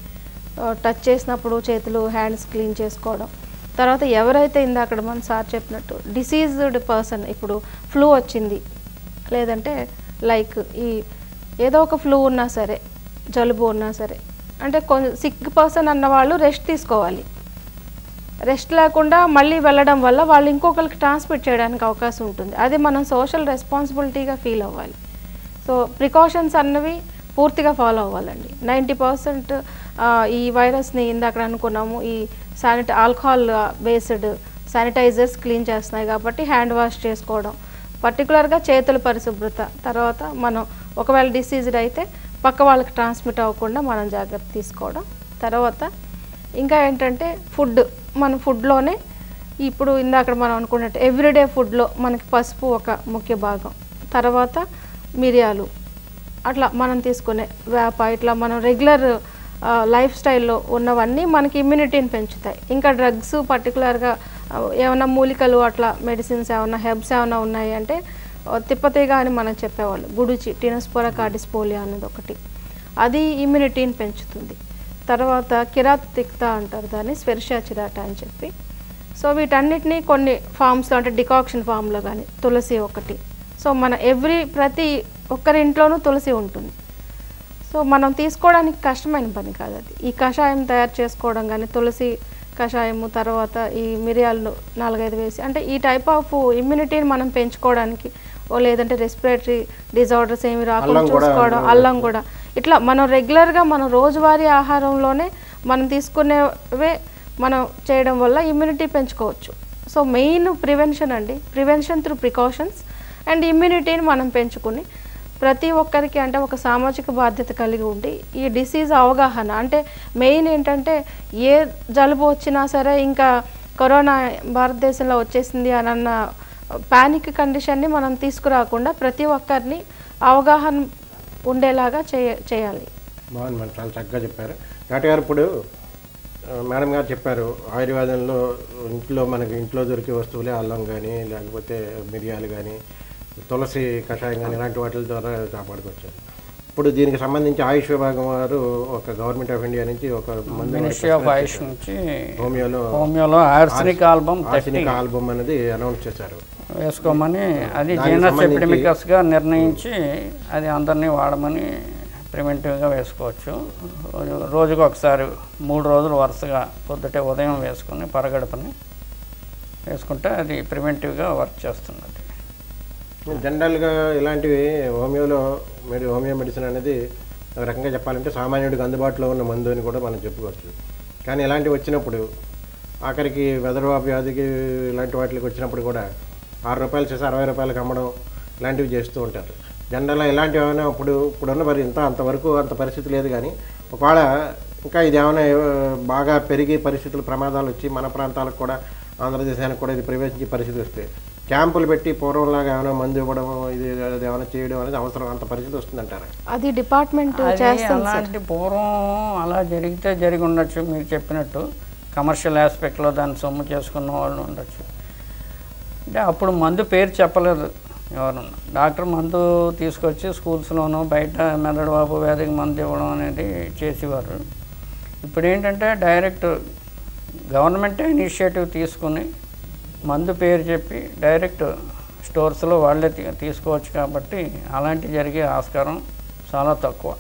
టచ్ చేసినప్పుడు చేతులు హ్యాండ్స్ క్లీన్ చేసుకోవడం తర్వాత ఎవరైతే ఇందాక మన సార్ చెప్పినట్టు డిసీజ్డ్ పర్సన్ ఇప్పుడు ఫ్లూ వచ్చింది లేదంటే లైక్ ఈ ఏదో ఒక ఫ్లూ ఉన్నా సరే జలుబు ఉన్నా సరే అంటే కొంచెం సిక్ పర్సన్ అన్న వాళ్ళు రెస్ట్ తీసుకోవాలి రెస్ట్ లేకుండా మళ్ళీ వెళ్ళడం వల్ల వాళ్ళు ఇంకొకరికి ట్రాన్స్మిట్ చేయడానికి అవకాశం ఉంటుంది అది మనం సోషల్ రెస్పాన్సిబిలిటీగా ఫీల్ అవ్వాలి సో ప్రికాషన్స్ అన్నవి పూర్తిగా ఫాలో అవ్వాలండి నైంటీ పర్సెంట్ ఈ వైరస్ని ఇందాక అనుకున్నాము ఈ శానిట ఆల్కహాల్ బేస్డ్ శానిటైజర్స్ క్లీన్ చేస్తున్నాయి కాబట్టి హ్యాండ్ వాష్ చేసుకోవడం పర్టికులర్గా చేతుల పరిశుభ్రత తర్వాత మనం ఒకవేళ డిసీజ్డ్ అయితే పక్క వాళ్ళకి ట్రాన్స్మిట్ అవ్వకుండా మనం జాగ్రత్త తీసుకోవడం తర్వాత ఇంకా ఏంటంటే ఫుడ్ మన ఫుడ్లోనే ఇప్పుడు ఇందాక మనం అనుకున్నట్టు ఎవ్రీడే ఫుడ్లో మనకి పసుపు ఒక ముఖ్య భాగం తర్వాత మిరియాలు అట్లా మనం తీసుకునే వేప ఇట్లా మనం రెగ్యులర్ లైఫ్ స్టైల్లో ఉన్నవన్నీ మనకి ఇమ్యూనిటీని పెంచుతాయి ఇంకా డ్రగ్స్ పర్టికులర్గా ఏమైనా మూలికలు అట్లా మెడిసిన్స్ ఏమైనా హెర్బ్స్ ఏమైనా ఉన్నాయి అంటే ఆ, తిప్పతీగ అని మనం చెప్పేవాళ్ళు గుడుచి టినోస్పోరా కార్డిస్పోలియా అనేది ఒకటి అది ఇమ్యూనిటీని పెంచుతుంది తర్వాత కిరాత్ తిక్త అంటారు దాన్ని స్వెర్షా చిరాట అని చెప్పి సో వీటన్నిటిని కొన్ని ఫామ్స్లో అంటే డికాక్షన్ ఫామ్లో కానీ తులసి ఒకటి సో మన ఎవ్రీ ప్రతి ఒక్కరి ఇంట్లోనూ తులసి ఉంటుంది సో మనం తీసుకోవడానికి కష్టమైన పని కాదు అది ఈ కషాయం తయారు చేసుకోవడం కానీ తులసి కషాయము తర్వాత ఈ మిరియాలు నాలుగైదు వేసి అంటే ఈ టైప్ ఆఫ్ ఇమ్యూనిటీని మనం పెంచుకోవడానికి ఓ లేదంటే రెస్పిరేటరీ డిజార్డర్స్ ఏమి రాకుండా అల్లం కూడా చూసుకోవడం అల్లం కూడా ఇట్లా మనం రెగ్యులర్గా మన రోజువారీ ఆహారంలోనే మనం తీసుకునేవే మనం చేయడం వల్ల ఇమ్యూనిటీ పెంచుకోవచ్చు సో మెయిన్ ప్రివెన్షన్ అండి ప్రివెన్షన్ త్రూ ప్రికాషన్స్ అండ్ ఇమ్యూనిటీని మనం పెంచుకుని ప్రతి ఒక్కరికి అంటే ఒక సామాజిక బాధ్యత కలిగి ఉండి ఈ డిసీజ్ అవగాహన అంటే మెయిన్ ఏంటంటే ఏ జలుబు వచ్చినా సరే ఇంకా కరోనా భారతదేశంలో వచ్చేసింది అని అన్న ప్యానిక్ కండిషన్ని మనం తీసుకురాకుండా ప్రతి ఒక్కరిని అవగాహన ఉండేలాగా చేయ చేయాలి బాగుంది మేడం చాలా చక్కగా చెప్పారు డాక్టర్ గారు ఇప్పుడు ఆ, మేడం గారు చెప్పారు ఆయుర్వేదంలో ఇంట్లో మనకి ఇంట్లో దొరికే వస్తువులే అల్లం కానీ లేకపోతే మిరియాలు కానీ తులసి కషాయం కానీ ఇలాంటి వాటి ద్వారా కాపాడుకొచ్చారు ఇప్పుడు దీనికి సంబంధించి ఆయుష్ విభాగం వారు ఒక గవర్నమెంట్ ఆఫ్ ఇండియా నుంచి ఒక మందు మినిస్ట్రీ ఆఫ్ ఆయుష్ నుంచి హోమియోలో హోమియోలో arsenic album thirty arsenic album అనేది అనౌన్స్ చేశారు వేసుకోమని అది దానికి జీనస్ సంబంధించి- ఎపిడమికస్గా నిర్ణయించి అది అందరినీ వాడమని ప్రివెంటివ్గా వేసుకోవచ్చు రోజు- రోజుకు ఒకసారి మూడు రోజులు వరుసగా పొద్దుటే ఉదయం వేసుకుని పరగడపని వేసుకుంటే అది ప్రివెంటివ్గా వర్క్ చేస్తున్నది జనరల్గా ఇలాంటివి హోమియోలో మెడి హోమియో మెడిసిన్ అనేది ఒక రకంగా చెప్పాలంటే సామాన్యుడికి అందుబాటులో ఉన్న మందు అని కూడా మనం చెప్పుకోవచ్చు కానీ ఇలాంటివి వచ్చినప్పుడు ఆఖరికి వెదర్వాపు వ్యాధికి ఇలాంటి వాటికి వచ్చినప్పుడు కూడా ఆరు రూపాయలు చేసి అరవై రూపాయలకు అమ్మడం ఇలాంటివి చేస్తూ ఉంటారు జనరల్గా ఇలాంటివి ఏమైనా ఇప్పుడు ఇప్పుడున్న మరి ఇంత అంతవరకు అంత పరిస్థితి లేదు కానీ ఒకవేళ ఇంకా ఇది ఏమైనా ఏ- బాగా పెరిగి పరిస్థితులు ప్రమాదాలు వచ్చి మన ప్రాంతాలకు కూడా ఆంధ్రదేశానికి కూడా ఇది ప్రవేశించే పరిస్థితి వస్తే క్యాంపులు పెట్టి పూర్వంలాగా ఏమైనా మందు ఇవ్వడం ఇది అది ఏమైనా చేయడం అనేది అవసరం అంత పరిస్థితి వస్తుందంటారా అది డిపార్ట్మెంట్ అది చేస్తుంది సార్ అలాంటి పూర్వం అలా జరిగితే జరిగి ఉండొచ్చు మీరు చెప్పినట్టు కమర్షియల్ ఆస్పెక్ట్లో దాన్ని సొమ్ము చేసుకున్న వాళ్ళు ఉండొచ్చు అంటే అప్పుడు మందు పేరు చెప్పలేదు ఎవరన్నా డాక్టర్ మందు తీసుకొచ్చి స్కూల్స్లోనూ బయట మెదడు బాబు వ్యాధికి మందు ఇవ్వడం అనేది చేసేవారు ఇప్పుడు ఏంటంటే డైరెక్ట్ గవర్నమెంటే ఇనిషియేటివ్ తీసుకుని మందు పేరు చెప్పి డైరెక్ట్ స్టోర్స్లో వాళ్ళే తీ- తీసుకోవచ్చు కాబట్టి అలాంటి జరిగే ఆస్కారం చాలా తక్కువ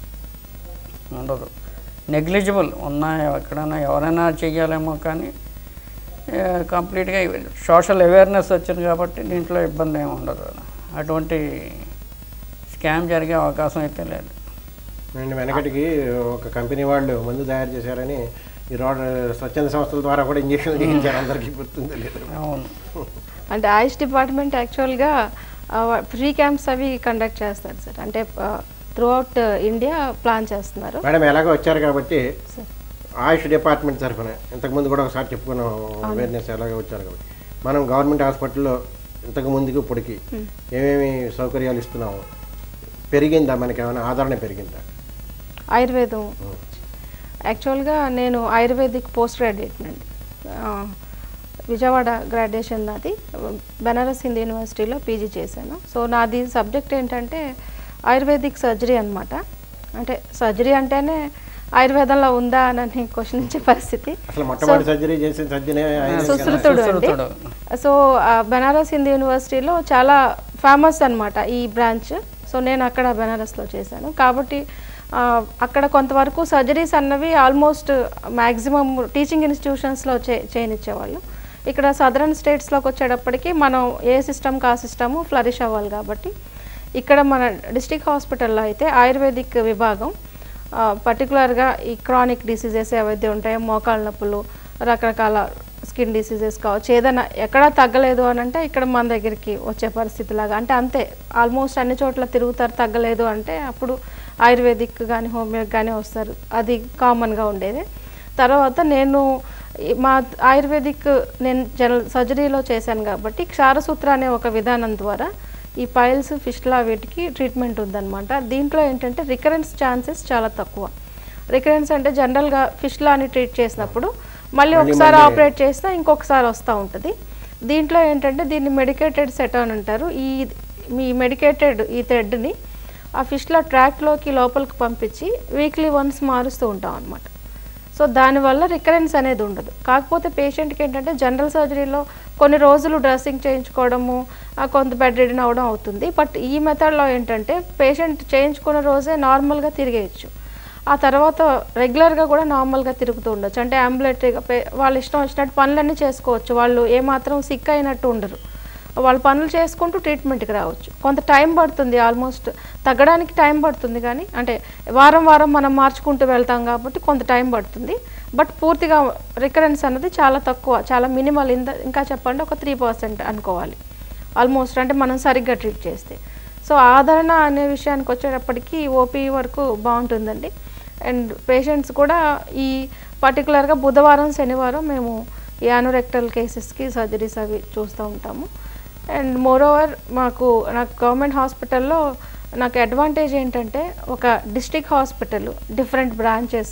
ఉండదు నెగ్లిజిబుల్ ఉన్నాయి ఎక్కడైనా ఎవరైనా చెయ్యాలేమో కానీ కంప్లీట్గా సోషల్ అవేర్నెస్ వచ్చింది కాబట్టి దీంట్లో ఇబ్బంది ఏమి ఉండదు అటువంటి స్కామ్ జరిగే అవకాశం అయితే లేదు నేను వెనకటికి ఒక కంపెనీ వాళ్ళు మందు తయారు చేశారని ఈ రోడ్ స్వచ్ఛంద సంస్థల ద్వారా కూడా ఇంజక్షన్లు చేయించారు అందరికీ గుర్తుందో లేదు అవును అంటే ఆయుష్ డిపార్ట్మెంట్ యాక్చువల్గా ఫ్రీ క్యాంప్స్ అవి కండక్ట్ చేస్తారు సార్ అంటే త్రూ అవుట్ ఇండియా ప్లాన్ చేస్తున్నారు మేడం ఎలాగో వచ్చారు కాబట్టి సార్ ఆయుష్ డిపార్ట్మెంట్ తరఫున ఇంతకుముందు కూడా ఒకసారి చెప్పుకున్నాం అవేర్నెస్ ఎలాగో వచ్చారు కాబట్టి మనం గవర్నమెంట్ హాస్పిటల్లో ఇంతకు ముందుకు ఇప్పటికి ఏమేమి సౌకర్యాలు ఇస్తున్నాము పెరిగిందా మనకి ఏమైనా ఆదరణ పెరిగిందా ఆయుర్వేదం యాక్చువల్గా నేను ఆయుర్వేదిక్ పోస్ట్ గ్రాడ్యుయేట్ అండి ఆ, విజయవాడ గ్రాడ్యుయేషన్ నాది బెనారస్ హిందూ యూనివర్సిటీలో పీజీ చేశాను సో నాది సబ్జెక్ట్ ఏంటంటే ఆయుర్వేదిక్ సర్జరీ అన్నమాట అంటే సర్జరీ అంటేనే ఆయుర్వేదంలో ఉందా అని క్వశ్చన్ ఇచ్చే పరిస్థితి అసలు మొట్టమొదటి సర్జరీ చేసిన సర్జరీ సుశ్రుతుడు అండి సుశ్రుతుడు. సో ఆ, బెనారస్ హిందూ యూనివర్సిటీలో చాలా ఫేమస్ అన్నమాట ఈ బ్రాంచ్ సో నేను అక్కడ బెనారస్లో చేశాను కాబట్టి ఆ, అక్కడ కొంతవరకు సర్జరీస్ అన్నవి ఆల్మోస్ట్ మ్యాక్సిమం టీచింగ్ ఇన్స్టిట్యూషన్స్లో చే చేయనిచ్చేవాళ్ళు ఇక్కడ సదరన్ స్టేట్స్లోకి వచ్చేటప్పటికి మనం ఏ సిస్టమ్కి ఆ సిస్టమ్ ఫ్లరిష్ అవ్వాలి కాబట్టి ఇక్కడ మన డిస్టిక్ హాస్పిటల్లో అయితే ఆయుర్వేదిక్ విభాగం ఆ, పర్టికులర్గా ఈ క్రానిక్ డిసీజెస్ ఏవైతే ఉంటాయో మోకాళ్ళ నొప్పులు రకరకాల స్కిన్ డిసీజెస్ కావచ్చు ఏదైనా ఎక్కడా తగ్గలేదు అని అంటే ఇక్కడ మన దగ్గరికి వచ్చే పరిస్థితి లాగా అంటే అంతే ఆల్మోస్ట్ అన్ని చోట్ల తిరుగుతారు తగ్గలేదు అంటే అప్పుడు ఆయుర్వేదిక్ కానీ హోమియో కానీ వస్తారు అది కామన్గా ఉండేది తర్వాత నేను ఈ మా ఆయుర్వేదిక్ నేను జనరల్ సర్జరీలో చేశాను కాబట్టి క్షారసూత్ర అనే ఒక విధానం ద్వారా ఈ పైల్స్ ఫిష్లా వీటికి ట్రీట్మెంట్ ఉందన్నమాట దీంట్లో ఏంటంటే రికరెన్స్ ఛాన్సెస్ చాలా తక్కువ రికరెన్స్ అంటే జనరల్గా ఫిష్లా అని ట్రీట్ చేసినప్పుడు మళ్ళీ మళ్ళీ ఒకసారి మళ్ళీ- ఆపరేట్ చేస్తే ఇంకొకసారి వస్తూ ఉంటుంది దీంట్లో ఏంటంటే దీన్ని మెడికేటెడ్ సెట్ అని అంటారు ఈ మీ మెడికేటెడ్ ఈ థ్రెడ్ని ఆ ఫిష్ల ట్రాక్లోకి లోపలికి పంపించి వీక్లీ వన్స్ మారుస్తూ ఉంటాం అనమాట సో దానివల్ల రికరెన్స్ అనేది ఉండదు కాకపోతే పేషెంట్కి ఏంటంటే జనరల్ సర్జరీలో కొన్ని రోజులు డ్రెస్సింగ్ చేయించుకోవడము ఆ, కొంత బెడ్ రిడన్ అవ్వడం అవుతుంది బట్ ఈ మెథడ్లో ఏంటంటే పేషెంట్ చేయించుకున్న రోజే నార్మల్గా తిరిగేయచ్చు ఆ తర్వాత రెగ్యులర్గా కూడా నార్మల్గా తిరుగుతూ ఉండొచ్చు అంటే అంబులేటరీగా పే వాళ్ళ ఇష్టం వచ్చినట్టు పనులన్నీ చేసుకోవచ్చు వాళ్ళు ఏమాత్రం సిక్ అయినట్టు ఉండరు వాళ్ళు పనులు చేసుకుంటూ ట్రీట్మెంట్కి రావచ్చు కొంత టైం పడుతుంది ఆల్మోస్ట్ తగ్గడానికి టైం పడుతుంది కానీ అంటే వారం వారం మనం మార్చుకుంటూ వెళ్తాం కాబట్టి కొంత టైం పడుతుంది బట్ పూర్తిగా రికరెన్స్ అన్నది చాలా తక్కువ చాలా మినిమల్ ఇంత ఇంకా చెప్పండి ఒక త్రీ పర్సెంట్ అనుకోవాలి ఆల్మోస్ట్ అంటే మనం సరిగ్గా ట్రీట్ చేస్తే సో ఆదరణ అనే విషయానికి వచ్చేటప్పటికి ఓపీ వరకు బాగుంటుందండి అండ్ పేషెంట్స్ కూడా ఈ పర్టికులర్గా బుధవారం శనివారం మేము ఈ యానోరెక్టల్ కేసెస్కి సర్జరీస్ అవి చూస్తూ ఉంటాము అండ్ మోరోవర్ మాకు నాకు గవర్నమెంట్ హాస్పిటల్లో నాకు అడ్వాంటేజ్ ఏంటంటే ఒక డిస్ట్రిక్ట్ హాస్పిటల్ డిఫరెంట్ బ్రాంచెస్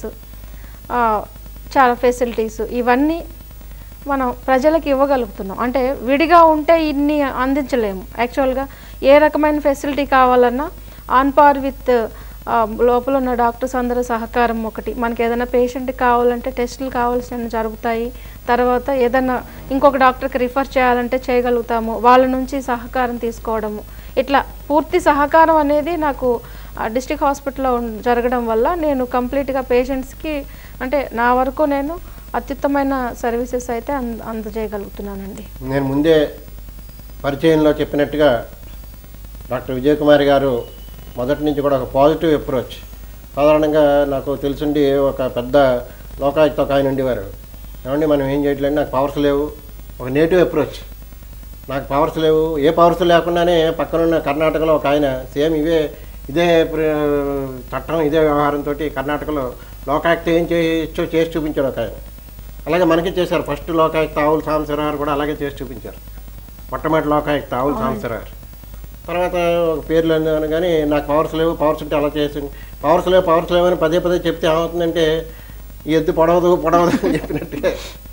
చాలా ఫెసిలిటీస్ ఇవన్నీ మనం ప్రజలకు ఇవ్వగలుగుతున్నాం అంటే విడిగా ఉంటే ఇన్ని అందించలేము యాక్చువల్గా ఏ రకమైన ఫెసిలిటీ కావాలన్నా ఆన్ పార్ విత్ లోపల ఉన్న డాక్టర్స్ అందరూ సహకారం ఒకటి మనకి ఏదైనా పేషెంట్కి కావాలంటే టెస్టులు కావాల్సిన జరుగుతాయి తర్వాత ఏదైనా ఇంకొక డాక్టర్కి రిఫర్ చేయాలంటే చేయగలుగుతాము వాళ్ళ నుంచి సహకారం తీసుకోవడము ఇట్లా పూర్తి సహకారం అనేది నాకు డిస్ట్రిక్ట్ హాస్పిటల్లో ఉన్- జరగడం వల్ల నేను కంప్లీట్గా పేషెంట్స్కి అంటే నా వరకు నేను అత్యుత్తమైన సర్వీసెస్ అయితే అంద అందజేయగలుగుతున్నానండి నేను ముందే పరిచయంలో చెప్పినట్టుగా డాక్టర్ విజయ్ కుమార్ గారు మొదటి నుంచి కూడా ఒక పాజిటివ్ అప్రోచ్ సాధారణంగా నాకు తెలుసుండి ఒక పెద్ద లోకాయుక్త ఒక ఆయన ఉండేవారు ఏమండి మనం ఏం చేయట్లేదు నాకు పవర్స్ లేవు ఒక నేటివ్ అప్రోచ్ నాకు పవర్స్ లేవు ఏ పవర్స్ లేకుండానే పక్కనున్న కర్ణాటకలో ఒక ఆయన సేమ్ ఇవే ఇదే ప్ర- చట్టం ఇదే వ్యవహారంతో కర్ణాటకలో లోకాయుక్త ఏం చేయొచ్చో చేసి చూపించాడు ఒక ఆయన అలాగే మనకి చేశారు ఫస్ట్ లోకాయుక్త ఆవుల సాంబశివరావు కూడా అలాగే చేసి చూపించారు మొట్టమొదటి లోకాయుక్త ఆవుల సాంబశివరావు తర్వాత ఒక పేర్లు అన్నాను కానీ నాకు పవర్స్ లేవు పవర్స్ ఉంటే అలా చేసి పవర్స్ లేవు పవర్స్ లేవు అని పదే పదే చెప్తే ఏమవుతుందంటే ఈ ఎద్దు పొడవదు పొడవదు అని చెప్పినట్టే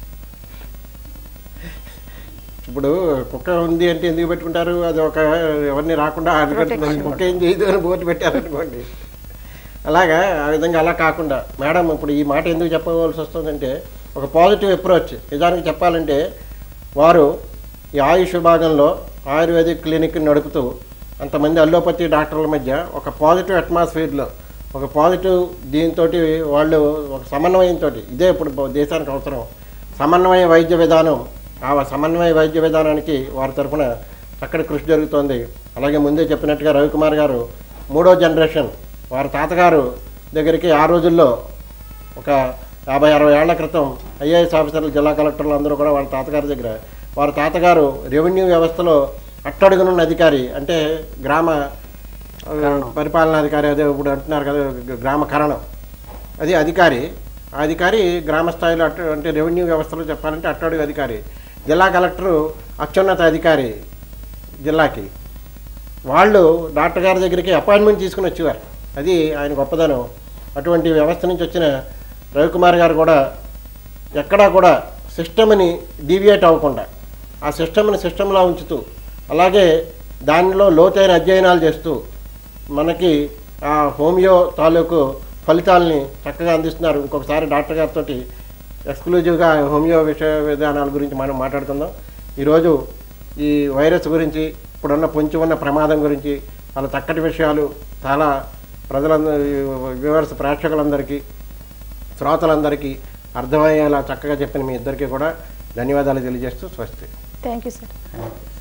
ఇప్పుడు కుక్క ఉంది అంటే ఎందుకు పెట్టుకుంటారు అది ఒక ఎవరిని రాకుండా అడ్డుకట్టుతుంది కుక్క ఏం చేయదు అని బోర్డు పెట్టారనుకోండి అలాగా ఆ విధంగా అలా కాకుండా మేడం ఇప్పుడు ఈ మాట ఎందుకు చెప్పవలసి వస్తుందంటే ఒక పాజిటివ్ అప్రోచ్ నిజానికి చెప్పాలంటే వారు ఈ ఆయుష్ విభాగంలో ఆయుర్వేదిక్ క్లినిక్ నడుపుతూ అంతమంది అల్లోపతి డాక్టర్ల మధ్య ఒక పాజిటివ్ అట్మాస్ఫియర్లో ఒక పాజిటివ్ దీంతో వాళ్ళు ఒక సమన్వయంతో ఇదే ఇప్పుడు దేశానికి అవసరం సమన్వయ వైద్య విధానం ఆ సమన్వయ వైద్య విధానానికి వారి తరఫున చక్కటి కృషి జరుగుతోంది అలాగే ముందే చెప్పినట్టుగా రవికుమార్ గారు మూడో జనరేషన్ వారి తాతగారు దగ్గరికి ఆ రోజుల్లో ఒక యాభై అరవై ఏళ్ల క్రితం ఐఏఎస్ ఆఫీసర్లు జిల్లా కలెక్టర్లు అందరూ కూడా వాళ్ళ తాతగారి దగ్గర వారి తాతగారు రెవెన్యూ వ్యవస్థలో అట్టడుగునున్న అధికారి అంటే గ్రామ ఆ, పరిపాలనాధికారి అదే ఇప్పుడు అంటున్నారు కదా గ- గ్రామ కరణం అది అధికారి ఆ అధికారి గ్రామ స్థాయిలో అట్ట అంటే రెవెన్యూ వ్యవస్థలో చెప్పాలంటే అట్టడుగు అధికారి జిల్లా కలెక్టరు అత్యున్నత అధికారి జిల్లాకి వాళ్ళు డాక్టర్ గారి దగ్గరికి అపాయింట్మెంట్ తీసుకుని వచ్చేవారు అది ఆయన గొప్పదనం అటువంటి వ్యవస్థ నుంచి వచ్చిన రవికుమార్ గారు కూడా ఎక్కడా కూడా సిస్టమ్ని డీవియేట్ అవ్వకుండా ఆ సిస్టమ్ని సిస్టంలా ఉంచుతూ అలాగే దానిలో లోతైన అధ్యయనాలు చేస్తూ మనకి ఆ హోమియో తాలూకు ఫలితాలని చక్కగా అందిస్తున్నారు ఇంకొకసారి డాక్టర్ గారితో ఎక్స్క్లూజివ్గా హోమియో విషయ విధానాల గురించి మనం మాట్లాడుకుందాం ఈరోజు ఈ వైరస్ గురించి ఇప్పుడున్న పొంచి ఉన్న ప్రమాదం గురించి చాలా చక్కటి విషయాలు చాలా ప్రజలందరి వ్యూవర్స్ ప్రేక్షకులందరికీ శ్రోతలందరికీ అర్థమయ్యేలా చక్కగా చెప్పిన మీ ఇద్దరికీ కూడా ధన్యవాదాలు తెలియజేస్తూ స్వస్తి థ్యాంక్ యూ సార్